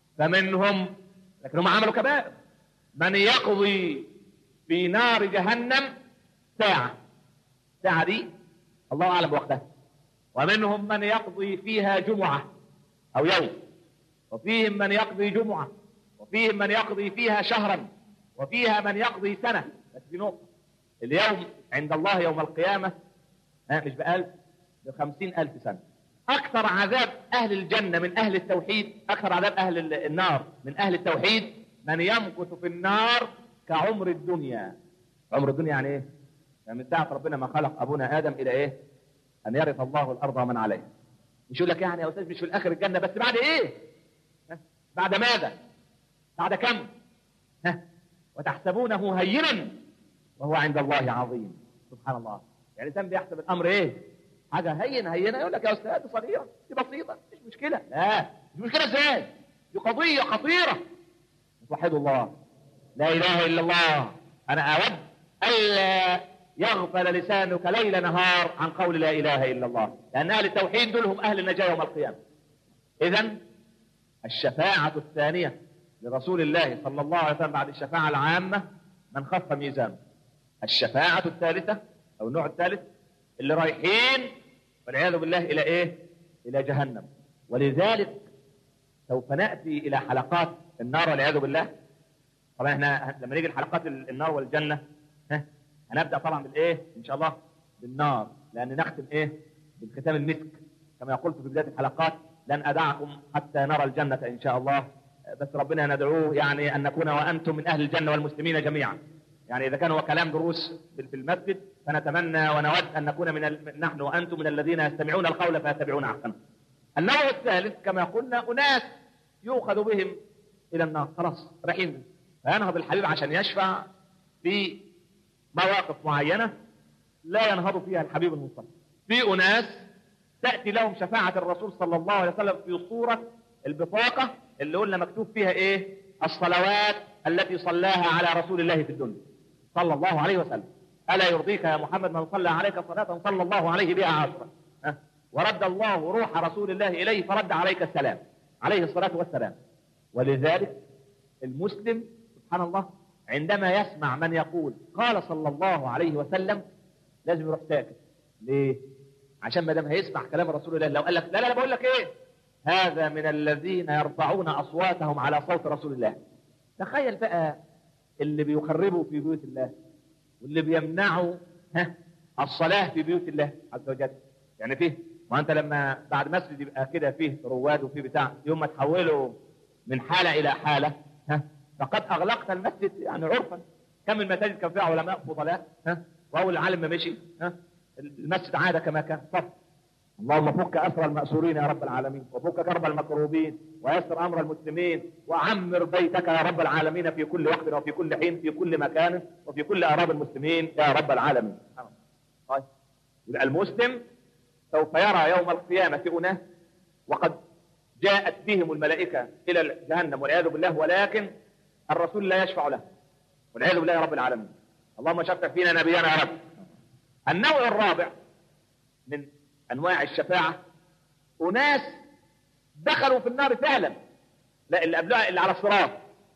فمنهم لكن هم عملوا كبائر من يقضي في نار جهنم ساعة ساعة دي الله أعلم بوقتها ومنهم من يقضي فيها جمعة أو يوم وفيهم من يقضي جمعة وفيهم من يقضي فيها شهرا وفيها من يقضي سنة بس في نقطة اليوم عند الله يوم القيامة ها مش بألف بخمسين ألف سنة أكثر عذاب أهل الجنة من أهل التوحيد أكثر عذاب أهل النار من أهل التوحيد من يمكث في النار كعمر الدنيا عمر الدنيا يعني إيه؟ يعني من ساعة ربنا ما خلق أبونا آدم إلى إيه؟ أن يرث الله الأرض ومن عليها مش يقول لك يعني يا أستاذ مش في الآخر الجنة بس بعد إيه؟ ها؟ بعد ماذا؟ بعد كم؟ ها؟ وتحسبونه هينا وهو عند الله عظيم سبحان الله يعني الإنسان بيحسب الأمر إيه؟ حاجة هينة هينة يقول لك يا أستاذ دي صغيرة دي بسيطة مش مشكلة لا مش مشكلة إزاي؟ دي قضية خطيرة توحدوا الله لا إله إلا الله أنا أود ألا يغفل لسانك ليل نهار عن قول لا إله إلا الله لأن أهل التوحيد دول هم أهل النجاة يوم القيامة إذا الشفاعة الثانية لرسول الله صلى الله عليه وسلم بعد الشفاعة العامة من خف ميزانه الشفاعة الثالثة أو النوع الثالث اللي رايحين والعياذ بالله إلى إيه؟ إلى جهنم ولذلك سوف نأتي إلى حلقات النار والعياذ بالله طبعا احنا لما نيجي لحلقات النار والجنة ها هنبدأ طبعا بالإيه؟ إن شاء الله بالنار لأن نختم إيه؟ بالختام المسك كما قلت في بداية الحلقات لن أدعكم حتى نرى الجنة إن شاء الله بس ربنا ندعوه يعني أن نكون وأنتم من أهل الجنة والمسلمين جميعا يعني إذا كان هو كلام دروس في المسجد فنتمنى ونود أن نكون من ال... نحن وأنتم من الذين يستمعون القول فيتبعون أحسنه. النوع الثالث كما قلنا أناس يؤخذ بهم إلى النار خلاص رايحين فينهض الحبيب عشان يشفع في مواقف معينة لا ينهض فيها الحبيب المصطفى. في أناس تأتي لهم شفاعة الرسول صلى الله عليه وسلم في صورة البطاقة اللي قلنا مكتوب فيها إيه؟ الصلوات التي صلاها على رسول الله في الدنيا صلى الله عليه وسلم ألا يرضيك يا محمد من صلى عليك صلاة صلى الله عليه بها عشرة أه؟ ورد الله روح رسول الله إليه فرد عليك السلام عليه الصلاة والسلام ولذلك المسلم سبحان الله عندما يسمع من يقول قال صلى الله عليه وسلم لازم يروح ساكت ليه؟ عشان ما دام هيسمع كلام رسول الله لو قال لك لا لا لا بقول لك ايه؟ هذا من الذين يرفعون اصواتهم على صوت رسول الله تخيل بقى اللي بيخربوا في بيوت الله واللي بيمنعوا ها الصلاة في بيوت الله عز وجل يعني فيه ما انت لما بعد مسجد يبقى كده فيه رواد وفيه بتاع يوم ما تحوله من حالة إلى حالة ها فقد أغلقت المسجد يعني عرفا كم المساجد كان فيها علماء فضلاء ها وأول العالم ما مشي ها المسجد عاد كما كان صف اللهم فك أسر المأسورين يا رب العالمين وفك كرب المكروبين ويسر أمر المسلمين وعمر بيتك يا رب العالمين في كل وقت وفي كل حين في كل مكان وفي كل أعراب المسلمين يا رب العالمين طيب يبقى المسلم سوف يرى يوم القيامة أناس وقد جاءت بهم الملائكة إلى جهنم والعياذ بالله ولكن الرسول لا يشفع له والعياذ بالله يا رب العالمين اللهم شفع فينا نبينا يا رب النوع الرابع من انواع الشفاعه اناس دخلوا في النار فعلا لا اللي قبلها اللي على الصراط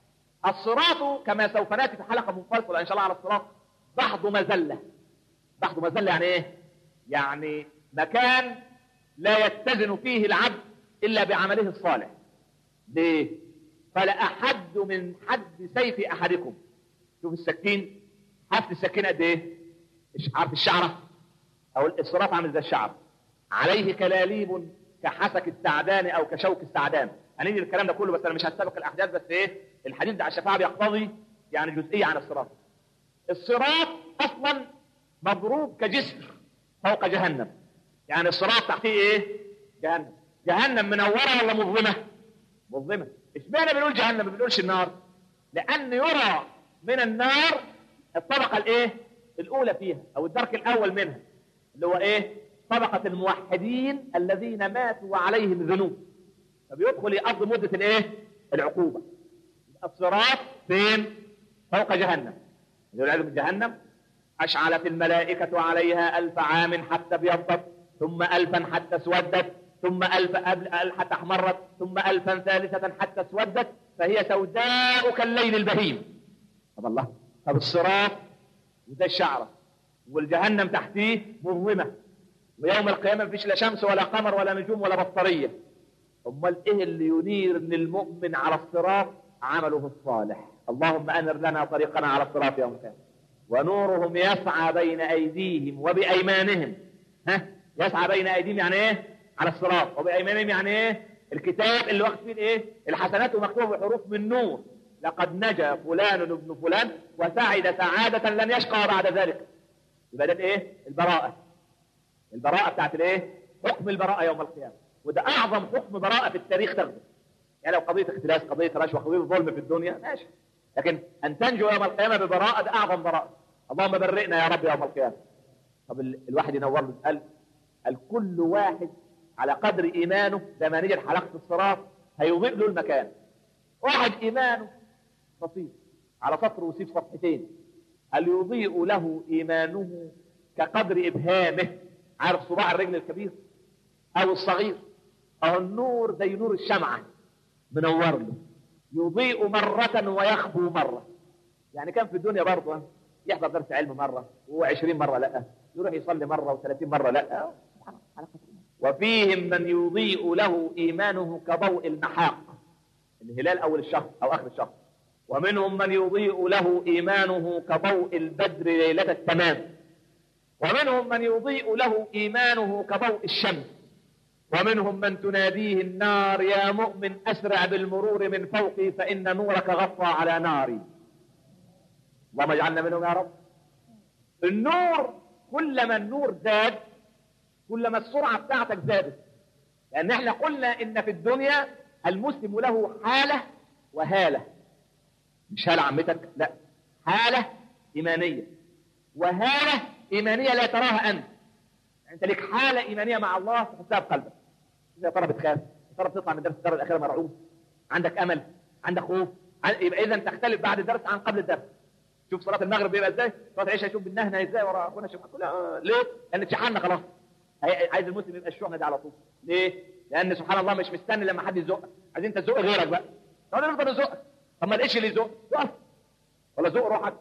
الصراط كما سوف ناتي في حلقه منفصله ان شاء الله على الصراط بحض مزله بحض مزله يعني ايه يعني مكان لا يتزن فيه العبد الا بعمله الصالح ليه فلا احد من حد سيف احدكم شوف السكين حافة السكين قد ايه عارف الشعره او الصراط عامل زي الشعر عليه كلاليب كحسك السعدان او كشوك السعدان هنيجي الكلام ده كله بس انا مش هستبق الاحداث بس ايه الحديث ده على الشفاعه بيقتضي يعني جزئيه عن الصراط الصراط اصلا مضروب كجسر فوق جهنم يعني الصراط تحتيه ايه جهنم جهنم منوره ولا مظلمه مظلمه اشمعنى بنقول جهنم ما بنقولش النار لان يرى من النار الطبقه الايه الاولى فيها او الدرك الاول منها اللي هو ايه طبقة الموحدين الذين ماتوا وعليهم ذنوب فبيدخل يقضي مدة الايه العقوبة الصراط فين فوق جهنم والعياذ من جهنم أشعلت الملائكة عليها ألف عام حتى ابيضت ثم ألفا حتى اسودت ثم ألف قبل ألف حتى احمرت ثم ألفا ثالثة حتى اسودت فهي سوداء كالليل البهيم طب الله طب الصراط وده الشعرة والجهنم تحتيه مظلمة ويوم القيامة مفيش لا شمس ولا قمر ولا نجوم ولا بطارية امال ايه اللي ينير للمؤمن على الصراط عمله الصالح اللهم انر لنا طريقنا على الصراط يوم القيامة ونورهم يسعى بين ايديهم وبايمانهم ها يسعى بين ايديهم يعني ايه على الصراط وبايمانهم يعني ايه الكتاب اللي واخد فيه ايه الحسنات مكتوبه بحروف من نور لقد نجا فلان ابن فلان وسعد سعادة لن يشقى بعد ذلك يبقى ده ايه البراءة البراءة بتاعت الايه حكم البراءة يوم القيامة وده اعظم حكم براءة في التاريخ تاخده يعني لو قضية اختلاس قضية رشوة قضية ظلم في الدنيا ماشي لكن ان تنجو يوم القيامة ببراءة ده اعظم براءة اللهم برئنا يا رب يوم القيامة طب ال- الواحد ينور له قال قال كل واحد على قدر ايمانه لما نيجي حلقة الصراط هيضيء له المكان واحد ايمانه بسيط على سطر وسيب صفحتين هل يضيء له ايمانه كقدر ابهامه عارف صباع الرجل الكبير او الصغير او النور زي نور الشمعة منور له يضيء مرة ويخبو مرة يعني كان في الدنيا برضه يحضر درس علم مرة و20 مرة لا يروح يصلي مرة و30 مرة لا سبحان الله على قدر إيمانه. وفيهم من يضيء له ايمانه كضوء المحاق الهلال اول الشهر او اخر الشهر ومنهم من يضيء له ايمانه كضوء البدر ليله التمام ومنهم من يضيء له ايمانه كضوء الشمس ومنهم من تناديه النار يا مؤمن اسرع بالمرور من فوقي فان نورك غطى على ناري اللهم اجعلنا منهم يا رب النور كلما النور زاد كلما السرعه بتاعتك زادت لان احنا قلنا ان في الدنيا المسلم له حاله وهاله مش هاله عمتك لا حاله ايمانيه وهاله ايمانيه لا تراها انت يعني انت لك حاله ايمانيه مع الله تحسها بقلبك يا ترى بتخاف يا ترى بتطلع من درس الدار الاخيره مرعوب عندك امل عندك خوف عن- يبقى اذا تختلف بعد الدرس عن قبل الدرس شوف صلاه المغرب بيبقى ازاي صلاه العشاء شوف بالنهنه ازاي ورا اخونا شوف كلها آه، ليه لان اتشحنا خلاص هي- عايز المسلم يبقى الشحنه دي على طول ليه لان سبحان الله مش مستني لما حد يزقك عايز انت تزق غيرك بقى طب نفضل نزقك طب ما لقيتش اللي يزق وقف ولا زق روحك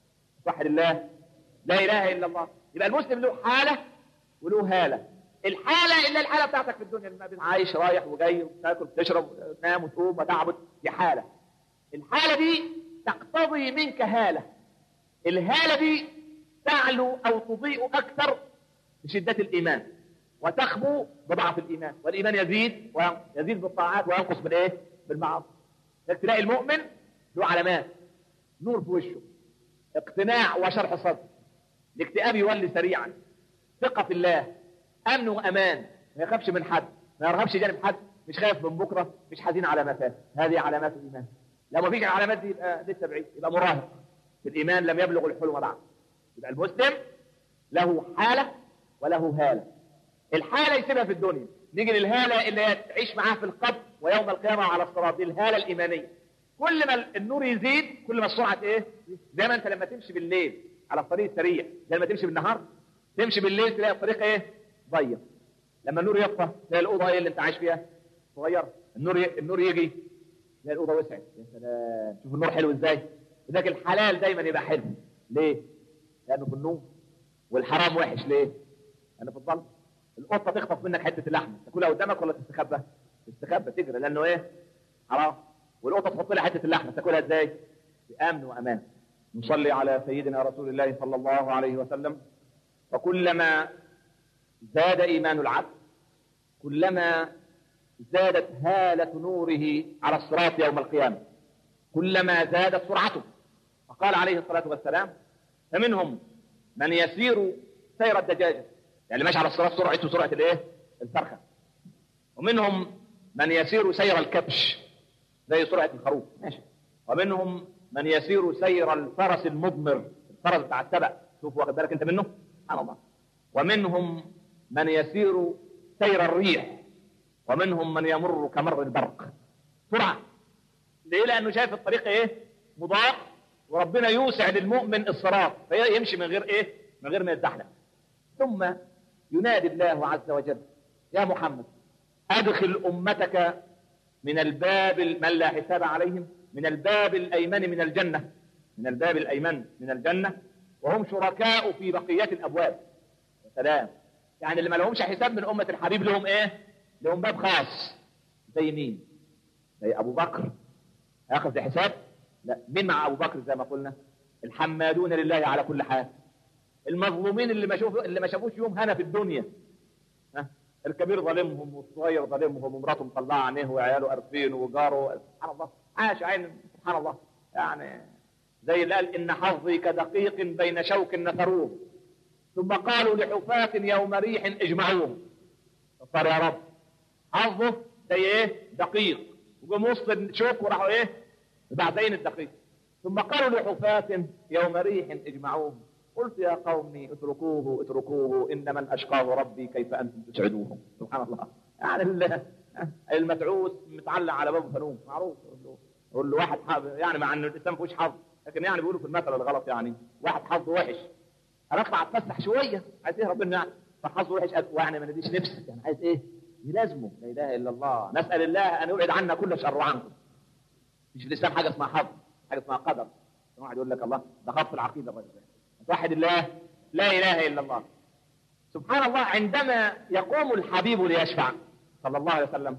وحد الله لا اله الا الله يبقى المسلم له حاله وله هاله الحاله الا الحاله بتاعتك في الدنيا لما بت- عايش رايح وجاي وتاكل وتشرب وتنام وتقوم وتعبد دي حاله الحاله دي تقتضي منك هاله الهاله دي تعلو او تضيء اكثر بشده الايمان وتخبو بضعف الايمان والايمان يزيد وينقص يزيد بالطاعات وينقص بالايه بالمعاصي لذلك تلاقي المؤمن له علامات نور في وشه اقتناع وشرح صدر الاكتئاب يولي سريعا ثقة في الله أمن وأمان ما يخافش من حد ما يرهبش جانب حد مش خايف من بكرة مش حزين على ما فات هذه علامات الإيمان لو ما فيش العلامات دي يبقى لسه بعيد يبقى مراهق في الإيمان لم يبلغ الحلم بعد يبقى المسلم له حالة وله هالة الحالة يسيبها في الدنيا نيجي للهالة اللي هي تعيش معاها في القبر ويوم القيامة على الصراط دي الهالة الإيمانية كل ما النور يزيد كل ما السرعة ايه زي ما انت لما تمشي بالليل على الطريق السريع زي ما تمشي بالنهار تمشي بالليل تلاقي الطريق ايه ضيق لما النور يطفى تلاقي الاوضه ايه اللي انت عايش فيها صغيره النور ي... النور يجي تلاقي الاوضه وسعت يا سلام شوف النور حلو ازاي لذلك الحلال دايما يبقى حلو ليه لانه في النور والحرام وحش ليه لانه في الظلم القطه تخطف منك حته اللحمه تاكلها قدامك ولا تستخبى تستخبى تجري لانه ايه حرام والقطه تحط لها حته اللحمه تاكلها ازاي بامن وامان نصلي على سيدنا رسول الله صلى الله عليه وسلم وكلما زاد ايمان العبد كلما زادت هاله نوره على الصراط يوم القيامه كلما زادت سرعته فقال عليه الصلاه والسلام فمنهم من يسير سير الدجاجه يعني ماشي على الصراط سرعته سرعه الايه الفرخه ومنهم من يسير سير الكبش زي سرعه الخروف ماشي ومنهم من يسير سير الفرس المضمر الفرس بتاع السبع شوف واخد بالك انت منه سبحان الله ومنهم من يسير سير الريح ومنهم من يمر كمر البرق سرعه ليه لانه شايف الطريق ايه مضاق وربنا يوسع للمؤمن الصراط فيمشي من غير ايه من غير ما يتزحلق ثم ينادي الله عز وجل يا محمد أدخل أمتك من الباب من لا حساب عليهم من الباب الأيمن من الجنة من الباب الأيمن من الجنة وهم شركاء في بقية الأبواب يا سلام يعني اللي ما لهمش حساب من أمة الحبيب لهم إيه؟ لهم باب خاص زي مين؟ زي أبو بكر هياخذ ده حساب؟ لا مين مع أبو بكر زي ما قلنا؟ الحمادون لله على كل حال المظلومين اللي ما شافوا اللي ما شافوش يوم هنا في الدنيا ها الكبير ظالمهم والصغير ظالمهم ومراته مطلعه عينيه وعياله قرفين وجاره سبحان الله عاش عين سبحان الله يعني زي اللي قال ان حظي كدقيق بين شوك نثروه ثم قالوا لحفاة يوم ريح اجمعوه صار يا رب حظه زي ايه دقيق وجم وسط الشوك وراحوا ايه بعدين الدقيق ثم قالوا لحفاة يوم ريح اجمعوه قلت يا قومي اتركوه اتركوه ان من اشقاه ربي كيف انتم تسعدوه سبحان الله يعني ال- المدعوس متعلق على باب فنوم معروف يقول له يقول له واحد حظ يعني مع ان الاسلام ما فيهوش حظ لكن يعني بيقولوا في المثل الغلط يعني واحد حظه وحش انا اطلع اتفسح شويه عايز ايه ربنا يعني فحظه وحش قال يعني ما نديش نفسك يعني عايز ايه يلازمه لا اله الا الله نسال الله ان يبعد عنا كل شر عنكم مش في الاسلام حاجه اسمها حظ حاجه اسمها قدر واحد يقول لك الله ده خط العقيده الراجل ده. توحد الله لا اله الا الله سبحان الله عندما يقوم الحبيب ليشفع صلى الله عليه وسلم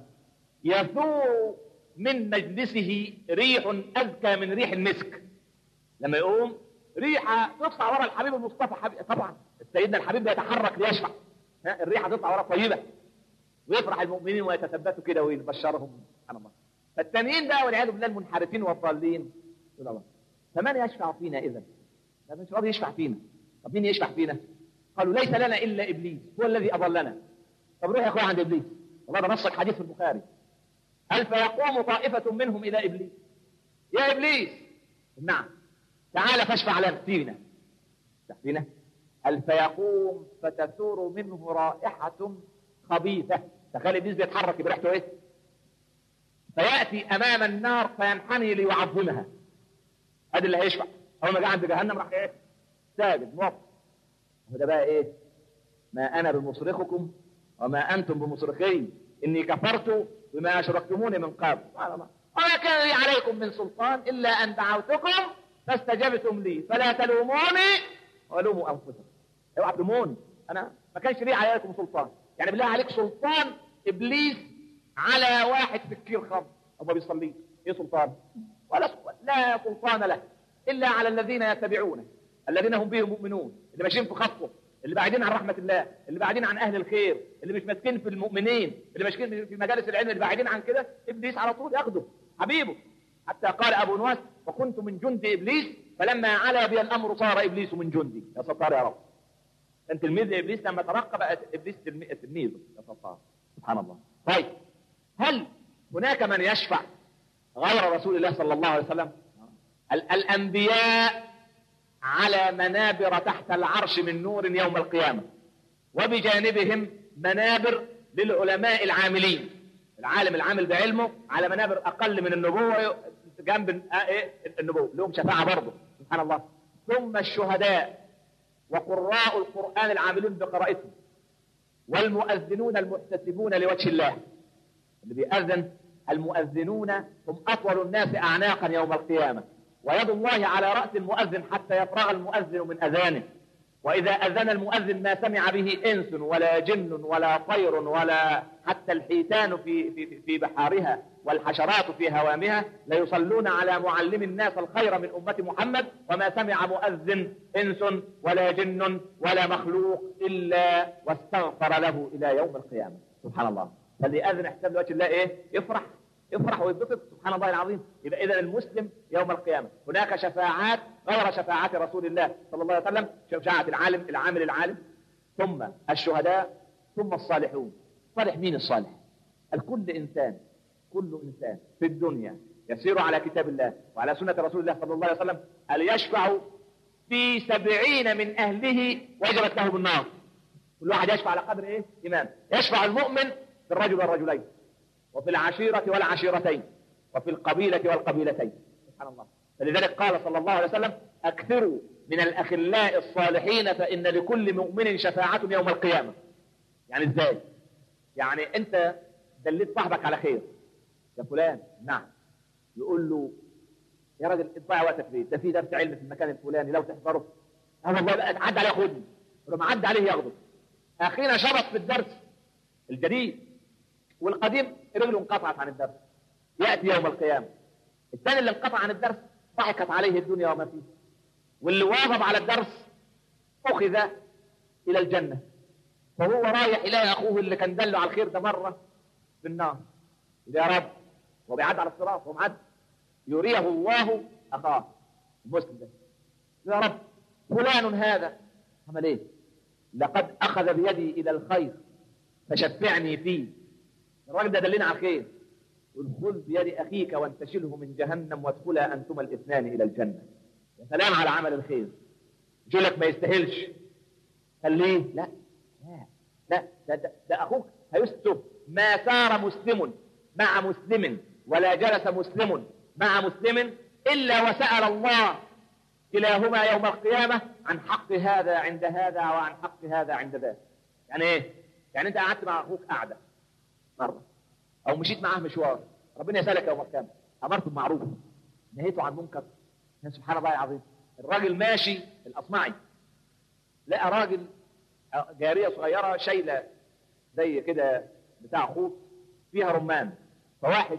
يثور من مجلسه ريح اذكى من ريح المسك لما يقوم ريحه تطلع ورا الحبيب المصطفى حبيب طبعا سيدنا الحبيب بيتحرك ليشفع ها، الريحه تطلع ورا طيبه ويفرح المؤمنين ويتثبتوا كده ويبشرهم سبحان الله فالتانيين بقى والعياذ بالله المنحرفين والضالين يقول الله فمن يشفع فينا اذا؟ لا مش راضي يشفع فينا طب مين يشفع فينا؟ قالوا ليس لنا الا ابليس هو الذي اضلنا طب روح يا اخويا عند ابليس والله ده نص الحديث في البخاري هل فيقوم طائفة منهم إلى إبليس يا إبليس نعم تعال فاشفع لنا فينا فينا هل فيقوم فتثور منه رائحة خبيثة تخيل إبليس بيتحرك بريحته إيه فيأتي أمام النار فينحني ليعظمها هذا اللي هيشفع أول ما جه عند جهنم راح إيه ساجد موقف وده بقى إيه ما أنا بمصرخكم وما أنتم بمصرخي إني كفرت بما أشركتموني من قبل سبحان الله وما كان لي عليكم من سلطان إلا أن دعوتكم فاستجبتم لي فلا تلوموني ولوموا أنفسكم اوعى تلوموني أنا ما كانش لي عليكم سلطان يعني بالله عليك سلطان إبليس على واحد في الكير خمر أو ما بيصليش إيه سلطان ولا سلطان. لا سلطان له إلا على الذين يتبعونه الذين هم به مؤمنون اللي ماشيين في خطوه اللي بعيدين عن رحمة الله اللي بعيدين عن أهل الخير اللي مش ماسكين في المؤمنين اللي ماسكين في مجالس العلم اللي بعيدين عن كده إبليس على طول ياخده حبيبه حتى قال أبو نواس وكنت من جند إبليس فلما علا بي الأمر صار إبليس من جندي يا ستار يا رب أنت تلميذ لإبليس لما ترقى بقى إبليس تلمي- تلميذه يا ستار سبحان الله طيب هل هناك من يشفع غير رسول الله صلى الله عليه وسلم ال- الأنبياء على منابر تحت العرش من نور يوم القيامة وبجانبهم منابر للعلماء العاملين العالم العامل بعلمه على منابر أقل من النبوة جنب ال- آه إيه؟ النبوة لهم شفاعة برضه سبحان الله ثم الشهداء وقراء القرآن العاملين بقراءتهم والمؤذنون المحتسبون لوجه الله اللي بيأذن المؤذنون هم أطول الناس أعناقا يوم القيامة ويد الله على رأس المؤذن حتى يفرغ المؤذن من أذانه وإذا أذن المؤذن ما سمع به إنس ولا جن ولا طير ولا حتى الحيتان في, في, في بحارها والحشرات في هوامها ليصلون على معلم الناس الخير من أمة محمد وما سمع مؤذن إنس ولا جن ولا مخلوق إلا واستغفر له إلى يوم القيامة سبحان الله فاللي يأذن حساب لوجه الله إيه يفرح يفرح ويتبسط سبحان الله العظيم يبقى اذا المسلم يوم القيامه هناك شفاعات غير شفاعات رسول الله صلى الله عليه وسلم شفاعه العالم العامل العالم ثم الشهداء ثم الصالحون صالح مين الصالح الكل انسان كل انسان في الدنيا يسير على كتاب الله وعلى سنه رسول الله صلى الله عليه وسلم هل يشفع في سبعين من اهله وجبت له بالنار كل واحد يشفع على قدر ايه ايمان يشفع المؤمن في الرجل والرجلين وفي العشيرة والعشيرتين وفي القبيلة والقبيلتين سبحان الله فلذلك قال صلى الله عليه وسلم أكثروا من الأخلاء الصالحين فإن لكل مؤمن شفاعة يوم القيامة يعني ازاي يعني انت دليت صاحبك على خير يا فلان نعم يقول له يا راجل تضيع وقتك ليه؟ ده في درس علم في المكان الفلاني لو تحضره اه والله لا عدى عليه خدني لما عدى عليه ياخده اخينا شبط في الدرس الجديد والقديم رجله انقطعت عن الدرس ياتي يوم القيامه الثاني اللي انقطع عن الدرس ضحكت عليه الدنيا وما فيها واللي واظب على الدرس اخذ الى الجنه وهو رايح الى اخوه اللي كان دله على الخير ده مره في النار يا رب وبيعدي على الصراط ومعدي يريه الله اخاه المسلم ده يا رب فلان هذا عمل ايه لقد اخذ بيدي الى الخير فشفعني فيه الراجل ده دلنا على الخير ادخل بيد اخيك وانتشله من جهنم وادخلا انتما الاثنان الى الجنه يا سلام على عمل الخير يقول لك ما يستاهلش قال ليه لا لا لا ده, ده, ده اخوك هيستر ما سار مسلم مع مسلم ولا جلس مسلم مع مسلم الا وسال الله كلاهما يوم القيامه عن حق هذا عند هذا وعن حق هذا عند ذاك يعني ايه يعني انت قعدت مع اخوك قعده مره او مشيت معاه مشوار ربنا يسالك يوم القيامه امرته بمعروف نهيته عن منكر يا سبحان الله العظيم الراجل ماشي الاصمعي لقى راجل جاريه صغيره شايله زي كده بتاع خوف فيها رمان فواحد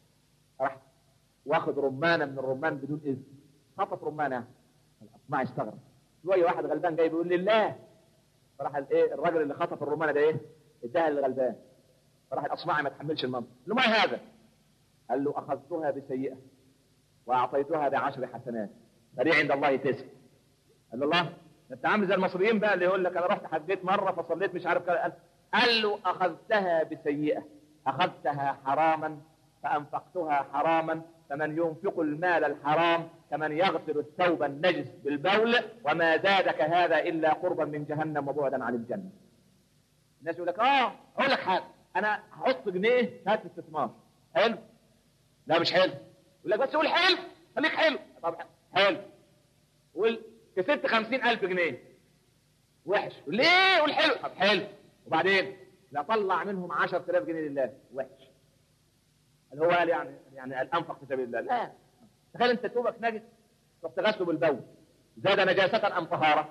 راح واخد رمانه من الرمان بدون اذن خطف رمانه الاصمعي استغرب شويه واحد غلبان جاي بيقول لله فراح الايه الراجل اللي خطف الرمانه ده ايه اداها للغلبان فراح الاصمعي ما تحملش المنطق قال له ما هذا قال له اخذتها بسيئه واعطيتها بعشر حسنات فدي عند الله تسع قال له الله انت عامل زي المصريين بقى اللي يقول لك انا رحت حجيت مره فصليت مش عارف كده قال له اخذتها بسيئه اخذتها حراما فانفقتها حراما فمن ينفق المال الحرام كمن يغسل الثوب النجس بالبول وما زادك هذا الا قربا من جهنم وبعدا عن الجنه. الناس يقول لك اه اقول لك حاجه انا هحط جنيه هات استثمار حلو؟ لا مش حلو يقول لك بس قول حلو خليك حلو طب حلو قول كسبت خمسين ألف جنيه وحش ليه قول حلو طب حلو وبعدين لا طلع منهم عشر آلاف جنيه لله وحش اللي هو قال يعني يعني قال انفق في سبيل الله لا تخيل انت توبك نجس تروح تغسله بالبول زاد نجاسة أم طهارة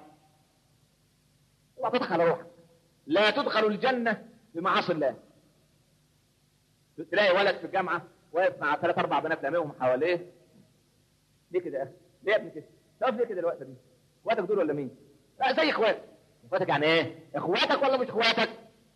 لا تدخل روحك لا تدخل الجنة بمعاصي الله تلاقي ولد في الجامعة واقف مع ثلاث أربع بنات لاميهم حواليه ليه كده يا أخي؟ ليه يا ابني كده؟ طب ليه كده الوقت دي؟ اخواتك دول ولا مين؟ لا زي اخواتك اخواتك يعني ايه؟ اخواتك ولا مش اخواتك؟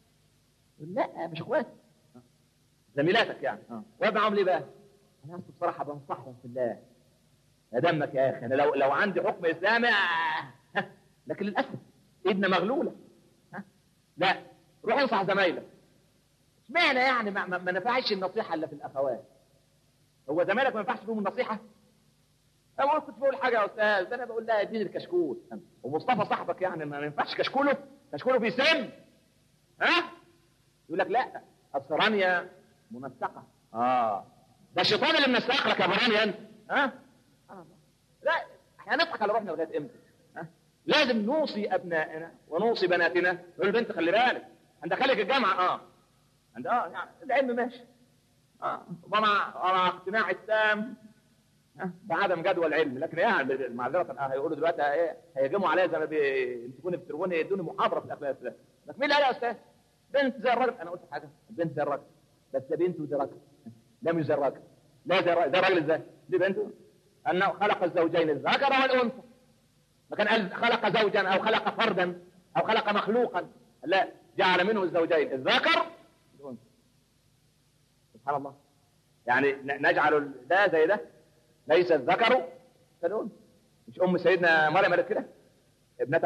لا مش اخواتك زميلاتك يعني اه واقف معاهم ليه بقى؟ انا اصل بصراحه بنصحهم في الله يا دمك يا اخي انا لو لو عندي حكم اسلامي آه. لكن للاسف ايدنا مغلوله ها؟ لا روح انصح زمايلك اشمعنى يعني ما, ما, ما نفعش النصيحه الا في الاخوات هو زمايلك ما ينفعش فيهم النصيحه انا كنت بقول حاجه يا استاذ ده انا بقول لها اديني الكشكول ومصطفى صاحبك يعني ما ينفعش كشكوله كشكوله في سن ها يقول لك لا اصل رانيا منسقه اه ده الشيطان اللي منسق لك يا برانيا انت ها آه. لا احنا هنضحك على روحنا لغايه امتى ها لازم نوصي ابنائنا ونوصي بناتنا نقول البنت خلي بالك هندخلك الجامعه اه عند اه يعني العلم ماشي اه ومع مع اقتناع التام بعدم جدوى العلم لكن يعني معذره آه هيقولوا دلوقتي ايه هيهجموا عليا زي ما بيمسكوني في التليفون يدوني محاضره في الاخلاق الاسلام لكن مين اللي قال يا استاذ؟ بنت زي الراجل انا قلت حاجه بنت زي الراجل بس ده بنت وده راجل لا مش زي الراجل لا زي الراجل ده الراجل ازاي؟ دي بنته انه خلق الزوجين الذكر والانثى ما كان قال خلق زوجا او خلق فردا او خلق مخلوقا لا جعل منه الزوجين الذكر والانثى سبحان الله يعني نجعل ده زي ده ليس الذكر كالأنثى مش أم سيدنا مريم قالت كده ابنة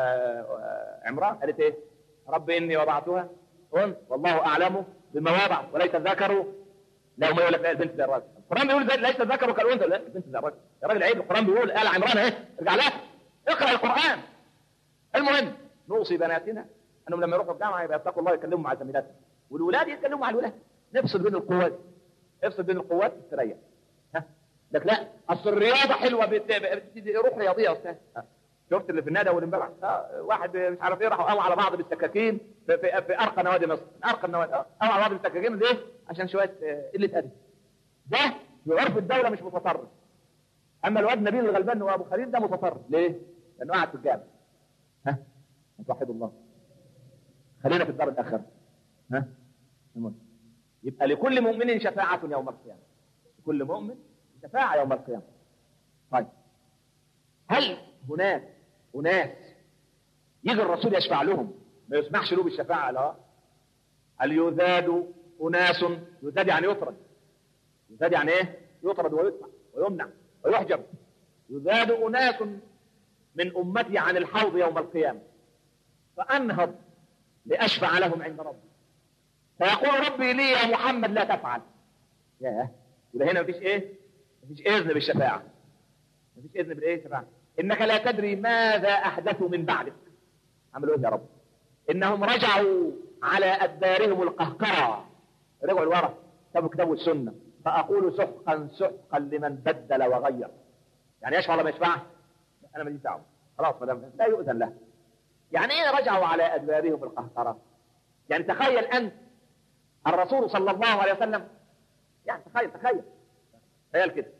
عمران قالت إيه رب إني وضعتها أنثى والله أعلم بما وضع وليس الذكر لا ما يقول لك لا البنت زي الراجل القرآن بيقول ليس الذكر كالأنثى لا البنت زي الراجل يا راجل عيب القرآن بيقول قال عمران إيه ارجع لها اقرأ القرآن المهم نوصي بناتنا أنهم لما يروحوا الجامعة يبقى يتقوا الله يتكلموا مع زميلاتهم والولاد يتكلموا مع الولاد نفصل بين القوات افصل بين القوات تستريح ها لك لا اصل الرياضه حلوه بت... بت... روح رياضيه يا استاذ شفت اللي في النادي اول امبارح آه، واحد مش عارف ايه راحوا قاموا على بعض بالسكاكين في, في, في ارقى نوادي مصر ارقى النوادي آه، قاموا على بعض بالسكاكين ليه؟ عشان شويه آه، قله ادب ده في عرف الدوله مش متطرف اما الواد نبيل الغلبان وابو خليل ده متطرف ليه؟ لانه قاعد في الجامع ها توحد الله خلينا في الدار الاخره ها المهم. يبقى لكل مؤمن شفاعة يوم القيامة لكل مؤمن شفاعة يوم القيامة طيب هل هناك أناس يجي الرسول يشفع لهم ما يسمحش له بالشفاعة لا هل يزاد أناس يزاد يعني يطرد يزاد يعني إيه؟ يطرد ويدفع ويمنع ويحجب يزاد أناس من أمتي عن الحوض يوم القيامة فأنهض لأشفع لهم عند ربي فيقول ربي لي يا محمد لا تفعل ياه يبقى هنا مفيش ايه مفيش اذن بالشفاعه مفيش اذن بالايه شفاعه انك لا تدري ماذا احدثوا من بعدك عملوا ايه يا رب انهم رجعوا على ادبارهم القهقرى رجعوا لورا كتبوا كتاب السنه فاقول سحقا سحقا لمن بدل وغير يعني يشفع ولا ما يشفعش انا ماليش دعوه خلاص ما دام لا يؤذن له يعني ايه رجعوا على ادبارهم القهقرى يعني تخيل انت الرسول صلى الله عليه وسلم يعني تخيل تخيل تخيل كده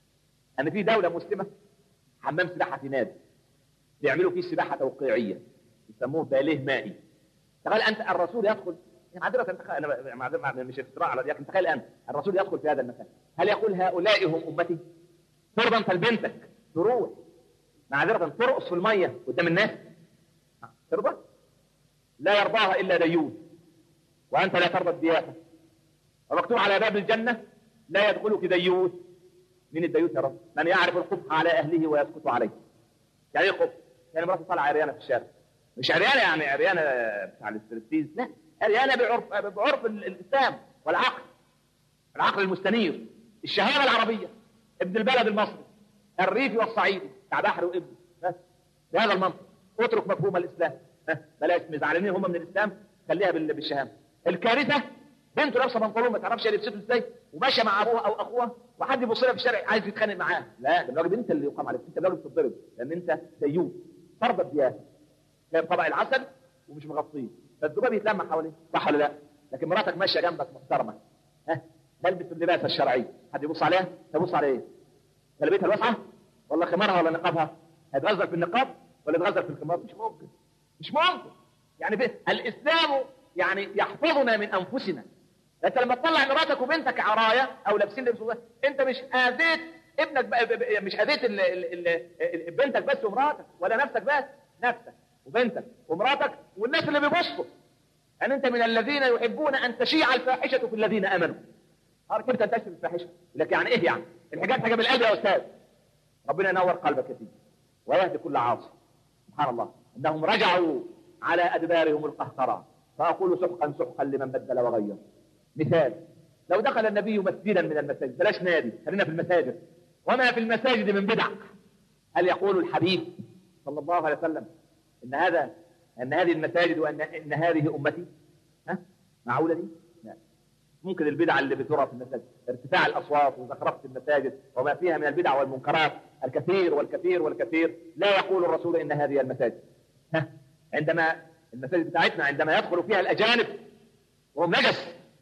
ان في دوله مسلمه حمام سباحه في نادي بيعملوا فيه سباحه توقيعيه يسموه باليه مائي تخيل انت الرسول يدخل يعني معذرة تخيل انا معذرة مش افتراء على لكن تخيل انت الرسول يدخل في هذا المكان هل يقول هؤلاء هم امتي؟ ترضى انت لبنتك تروح معذرة ترقص في الميه قدام الناس ترضى؟ لا يرضاها الا ديون وأنت لا ترضى الضيافة ومكتوب على باب الجنة لا يدخلك ديوث من الديوث يا رب من يعرف القبح على أهله ويسكت عليه يعني ايه القبح؟ يعني مراتي طالعة عريانة في الشارع مش عريانة يعني عريانة بتاع الاسترستيز لا عريانة بعرف بعرف الإسلام والعقل العقل المستنير الشهامة العربية ابن البلد المصري الريفي والصعيدي بتاع بحر وابن بس بهذا المنطق اترك مفهوم الإسلام بلاش مزعلانين هم من الإسلام خليها بالشهامة الكارثه بنته لابسه بنطلون ما تعرفش لبسته ازاي وماشيه مع ابوها او اخوها وحد يبص لها في الشارع عايز يتخانق معاه لا ده الراجل انت اللي يقام عليك انت الراجل تتضرب لان انت ديوث فرض الديانه جايب طبق العسل ومش مغطيه فالذباب يتلمع حواليه صح ولا لا لكن مراتك ماشيه جنبك محترمه ها تلبس اللباس الشرعي حد يبص عليها تبص على ايه تلبيتها الواسعه ولا خمارها ولا نقابها هيتغزل في النقاب ولا يتغزل في الخمار مش ممكن مش ممكن يعني في الاسلام يعني يحفظنا من انفسنا انت لما تطلع مراتك وبنتك عرايه او لابسين لبس انت مش اذيت ابنك بقى مش اذيت ال ال ال بنتك بس ومراتك ولا نفسك بس نفسك وبنتك ومراتك والناس اللي بيبصوا يعني انت من الذين يحبون ان تشيع الفاحشه في الذين امنوا عارف كيف تنتشر الفاحشه لك يعني ايه يعني الحاجات حاجه بالقلب يا استاذ ربنا ينور قلبك يا سيدي ويهدي كل عاصي سبحان الله انهم رجعوا على ادبارهم القهقرى فأقول سحقا سحقا لمن بدل وغير مثال لو دخل النبي مسجدا من المساجد بلاش نادي خلينا في المساجد وما في المساجد من بدع هل يقول الحبيب صلى الله عليه وسلم ان هذا ان هذه المساجد وان ان هذه امتي ها معقوله دي؟ لا ممكن البدع اللي بترى في المساجد ارتفاع الاصوات وزخرفه المساجد وما فيها من البدع والمنكرات الكثير والكثير والكثير لا يقول الرسول ان هذه المساجد ها عندما المساجد بتاعتنا عندما يدخل فيها الأجانب وهم نجس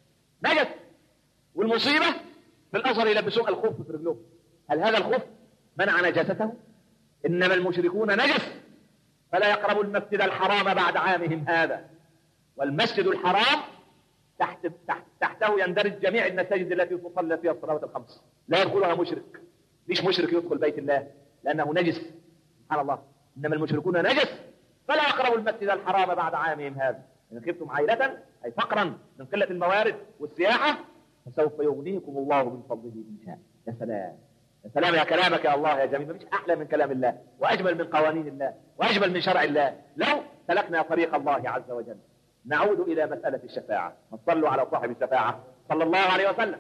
نجس والمصيبة في الأزهر يلبسون الخف في رجلهم هل هذا الخف منع نجاسته إنما المشركون نجس فلا يقربوا المسجد الحرام بعد عامهم هذا والمسجد الحرام تحت, تحت تحته يندرج جميع المساجد التي تصلى فيها الصلوات الخمس لا يدخلها مشرك ليش مشرك يدخل بيت الله لأنه نجس سبحان الله إنما المشركون نجس فلا يقربوا المسجد الحرام بعد عامهم هذا إن خفتم عيلة أي فقرا من قلة الموارد والسياحة فسوف يغنيكم الله من فضله إن شاء يا سلام يا سلام يا كلامك يا الله يا جميل مفيش أحلى من كلام الله وأجمل من قوانين الله وأجمل من شرع الله لو سلكنا طريق الله عز وجل نعود إلى مسألة الشفاعة صلوا على صاحب الشفاعة صلى الله عليه وسلم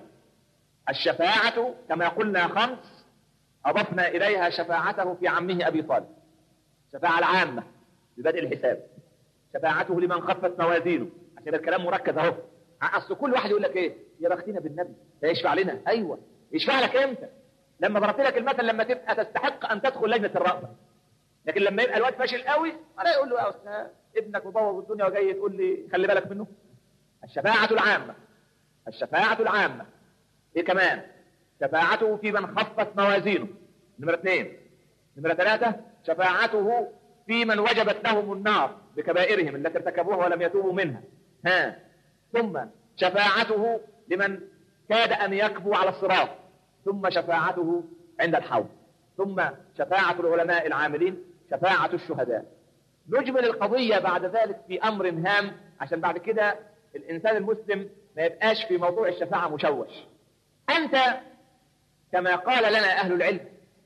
الشفاعة كما قلنا خمس أضفنا إليها شفاعته في عمه أبي طالب الشفاعة العامة ببدء الحساب شفاعته لمن خفت موازينه عشان الكلام مركز اهو اصل كل واحد يقول لك ايه يا بختنا بالنبي ده يشفع لنا ايوه يشفع لك امتى لما ضربت لك المثل لما تبقى تستحق ان تدخل لجنه الرأفه لكن لما يبقى الواد فاشل قوي ولا يقول له يا استاذ ابنك مبوظ الدنيا وجاي تقول لي خلي بالك منه الشفاعة العامة الشفاعة العامة ايه كمان شفاعته في من خفت موازينه نمرة اثنين نمرة ثلاثة شفاعته في من وجبت لهم النار بكبائرهم التي ارتكبوها ولم يتوبوا منها ها ثم شفاعته لمن كاد أن يكبو على الصراط ثم شفاعته عند الحوض ثم شفاعة العلماء العاملين شفاعة الشهداء نجمل القضية بعد ذلك في أمر هام عشان بعد كده الإنسان المسلم ما يبقاش في موضوع الشفاعة مشوش أنت كما قال لنا أهل العلم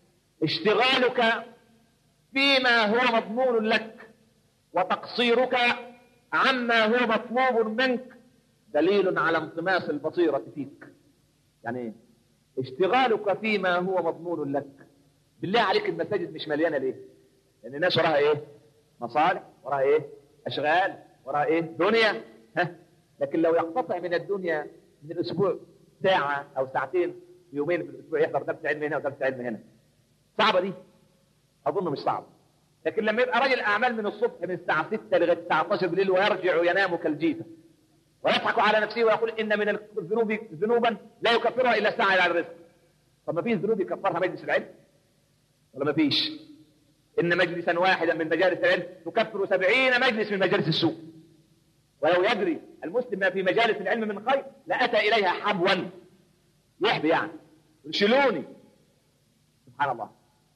اشتغالك فيما هو مضمون لك وتقصيرك عما هو مطلوب منك دليل على انطماس البصيرة فيك يعني ايه اشتغالك فيما هو مضمون لك بالله عليك المساجد مش مليانة ليه لان الناس وراها ايه مصالح وراها ايه اشغال وراها ايه دنيا ها لكن لو يقتطع من الدنيا من الاسبوع ساعة او ساعتين يومين في الاسبوع يحضر درس علم هنا ودرس علم هنا صعبة دي اظن مش صعبة لكن لما يبقى راجل اعمال من الصبح من الساعة 6 لغاية الساعة 12 بالليل ويرجع ينام كالجيفة ويضحك على نفسه ويقول ان من الذنوب ذنوبا لا يكفرها الا ساعة الى الرزق طب ما فيش ذنوب يكفرها مجلس العلم ولا ما فيش ان مجلسا واحدا من مجالس العلم تكفر سبعين مجلس من مجالس السوء ولو يدري المسلم ما في مجالس العلم من خير لاتى اليها حبوا يحبي يعني يرشلوني سبحان الله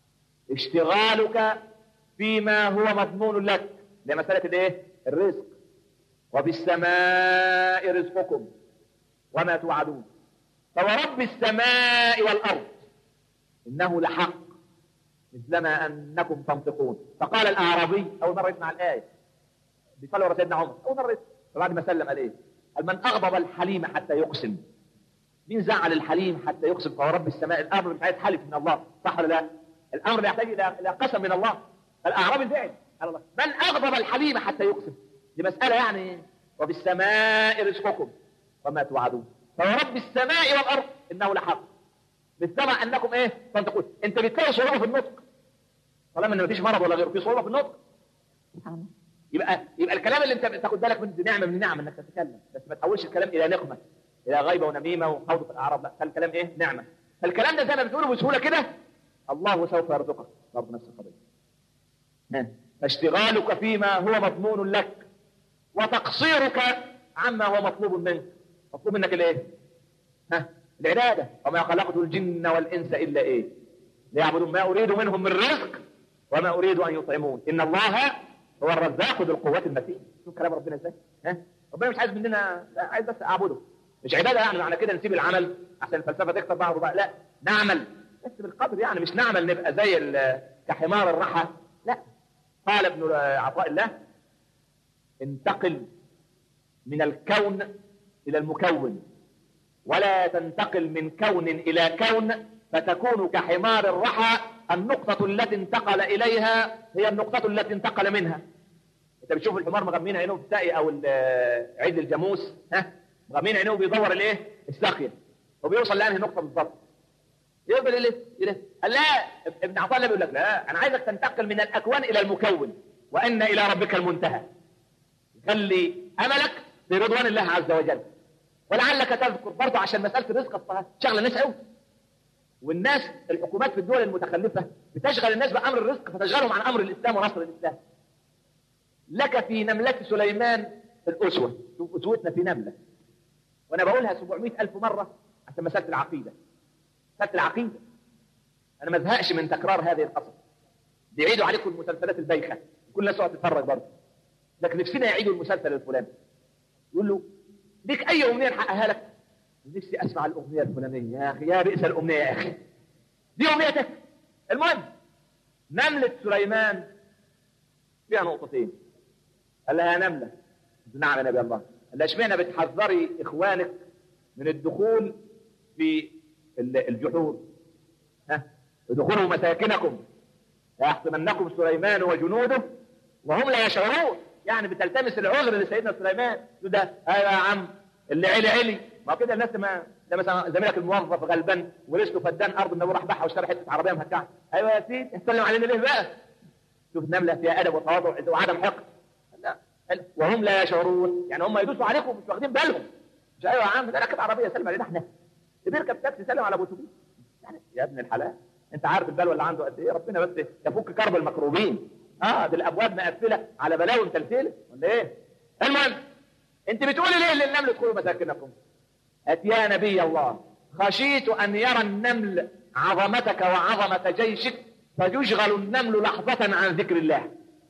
اشتغالك فيما هو مضمون لك لمسألة الايه الرزق وفي السماء رزقكم وما توعدون فورب السماء والأرض إنه لحق مثلما أنكم تنطقون فقال الأعرابي أول مرة يسمع الآية بيصلي ورا سيدنا عمر أول مرة يسمع فبعد ما سلم قال إيه قال من أغضب الحليم حتى يقسم مين زعل الحليم حتى يقسم فهو رب السماء الأمر مش عايز حلف من الله صح ولا لا الأمر لا يحتاج إلى إلى قسم من الله الأعرابي زعل قال الله من أغضب الحليم حتى يقسم دي مسألة يعني وبالسماء رزقكم وما توعدون فورب السماء والأرض إنه لحق بالسمع أنكم إيه تنطقون أنت بتلاقي صعوبة في النطق طالما إن مفيش مرض ولا غيره في صعوبة في النطق يبقى يبقى الكلام اللي انت تاخد بالك منه دي نعمه من النعم انك تتكلم بس ما تحولش الكلام الى نقمه الى غيبه ونميمه وخوض في الاعراض لا فالكلام ايه نعمه فالكلام ده زي ما بتقوله بسهوله كده الله سوف يرزقك برضه نفس القضيه فاشتغالك فيما هو مضمون لك وتقصيرك عما هو مطلوب منك مطلوب منك الايه ها العباده وما خلقت الجن والانس الا ايه ليعبدون ما اريد منهم من رزق وما اريد ان يطعمون ان الله هو الرزاق ذو القوة المتين شوف كلام ربنا ازاي ها ربنا مش عايز مننا لا عايز بس اعبده مش عباده يعني معنى كده نسيب العمل عشان الفلسفه تكتب بعض بقى لا نعمل بس بالقدر يعني مش نعمل نبقى زي كحمار الرحى لا قال ابن عطاء الله انتقل من الكون الى المكون ولا تنتقل من كون الى كون فتكون كحمار الرحى النقطة التي انتقل إليها هي النقطة التي انتقل منها انت بتشوف الحمار مغمين عينه في الساقي او عيد الجاموس ها مغمين عينه بيدور الايه الساقيه وبيوصل لانهي نقطه بالضبط يقبل يلف يلف قال لا ابن عطاء الله بيقول لك لا انا عايزك تنتقل من الاكوان الى المكون وان الى ربك المنتهى خلي املك في رضوان الله عز وجل ولعلك تذكر برضه عشان مساله الرزق اصلها شغله الناس قوي والناس الحكومات في الدول المتخلفه بتشغل الناس بامر الرزق فتشغلهم عن امر الاسلام ونصر الاسلام لك في نملة سليمان الأسوة شوف أسوتنا في نملة وأنا بقولها 700 ألف مرة عشان مسألة العقيدة مسألة العقيدة أنا ما ازهقش من تكرار هذه القصص بيعيدوا عليكم المسلسلات البايخة كل الناس تقعد تتفرج برضه لكن نفسنا يعيدوا المسلسل الفلاني يقول له ليك أي أمنية نحققها لك نفسي أسمع الأغنية الفلانية يا أخي يا بئس الأمنية يا أخي دي أمنيتك المهم نملة سليمان فيها نقطتين قال لها يا نملة نعم يا نبي الله قال لها اشمعنى بتحذري اخوانك من الدخول في الجحور ها ادخلوا مساكنكم ليحطمنكم سليمان وجنوده وهم لا يشعرون يعني بتلتمس العذر لسيدنا سليمان ده ايوه يا عم اللي علي علي ما كده الناس ما ده مثلا زميلك الموظف غلبان ورثته فدان ارض النبي راح باعها واشترى حته عربيه مهكعه ايوه يا سيدي سلم علينا ليه بقى شوف النمله فيها ادب وتواضع وعدم حقد لا وهم لا يشعرون يعني هم يدوسوا عليكم مش واخدين بالهم مش ايوه يا عم ده راكب عربيه سلم علينا احنا اللي بيركب تاكسي سلم على ابو اتوبيس يعني يا ابن الحلال انت عارف البلوه اللي عنده قد ايه ربنا بس يفك كرب المكروبين اه دي الابواب مقفله على بلاوي متلتله ولا ايه المهم انت بتقولي ليه للنمل ادخلوا مساكنكم ات يا نبي الله خشيت ان يرى النمل عظمتك وعظمه جيشك فيشغل النمل لحظه عن ذكر الله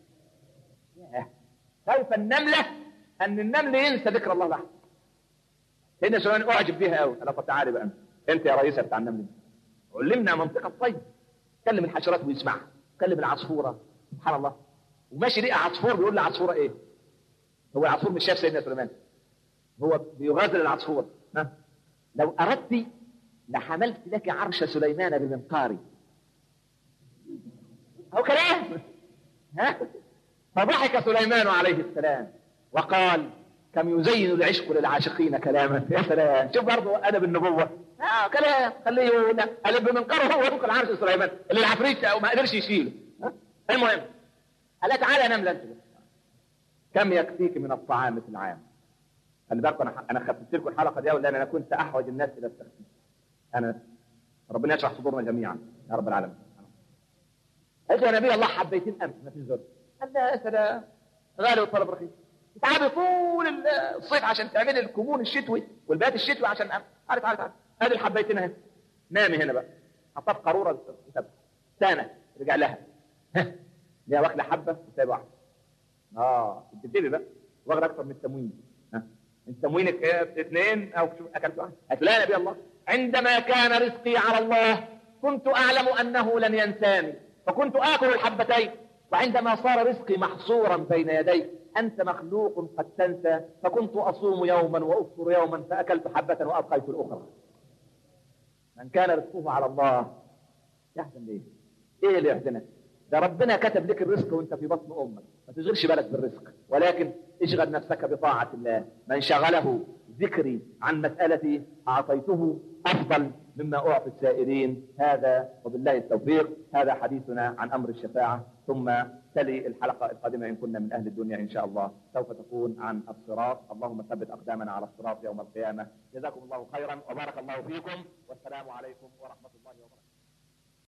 خايف النمله ان النمل ينسى ذكر الله لحظه هنا سؤال اعجب بها قوي انا طب تعالي بقى انت يا رئيسه بتاع النمل علمنا منطقه الطيب كلم الحشرات ويسمعها كلم العصفوره سبحان الله وماشي لقى عصفور بيقول لعصفوره ايه هو العصفور مش شاف سيدنا سليمان هو بيغازل العصفور ها لو اردت لحملت لك عرش سليمان بمنقاري هو كلام ها فضحك سليمان عليه السلام وقال كم يزين العشق للعاشقين كلاما يا سلام شوف برضه ادب النبوه اه كلام خليه يقول قال بمنقره هو ينقل عرش سليمان اللي العفريت ما قدرش يشيله المهم قال تعالى نملة انت كم يكفيك من الطعام في العام خلي بالكم انا انا خففت لكم الحلقه دي لان انا كنت احوج الناس الى التخفيف انا ربنا يشرح صدورنا جميعا يا رب العالمين قلت يا نبي الله حبيتين امس ما فيش ظلم قال لا يا سلام غالي والطلب رخيص تعبي طول الصيف عشان تعملي الكمون الشتوي والبيات الشتوي عشان عارف عارف عارف ادي الحبيتين اهي نامي هنا بقى حطها في قاروره سنه رجع لها ليها واكله حبه وسايب واحده اه بتبتدي بقى واخد اكتر من التموين ها انت تموينك ايه اثنين او اكلت واحد لا يا نبي الله عندما كان رزقي على الله كنت اعلم انه لن ينساني فكنت اكل الحبتين وعندما صار رزقي محصورا بين يدي انت مخلوق قد تنسى فكنت اصوم يوما وافطر يوما فاكلت حبه وابقيت الاخرى من كان رزقه على الله يحزن ليه؟ ايه اللي يحزنك؟ ده ربنا كتب لك الرزق وانت في بطن امك ما تشغلش بالك بالرزق ولكن اشغل نفسك بطاعة الله من شغله ذكري عن مسألتي أعطيته أفضل مما أعطي السائرين هذا وبالله التوفيق هذا حديثنا عن أمر الشفاعة ثم تلي الحلقة القادمة إن كنا من أهل الدنيا إن شاء الله سوف تكون عن الصراط اللهم ثبت أقدامنا على الصراط يوم القيامة جزاكم الله خيرا وبارك الله فيكم والسلام عليكم ورحمة الله وبركاته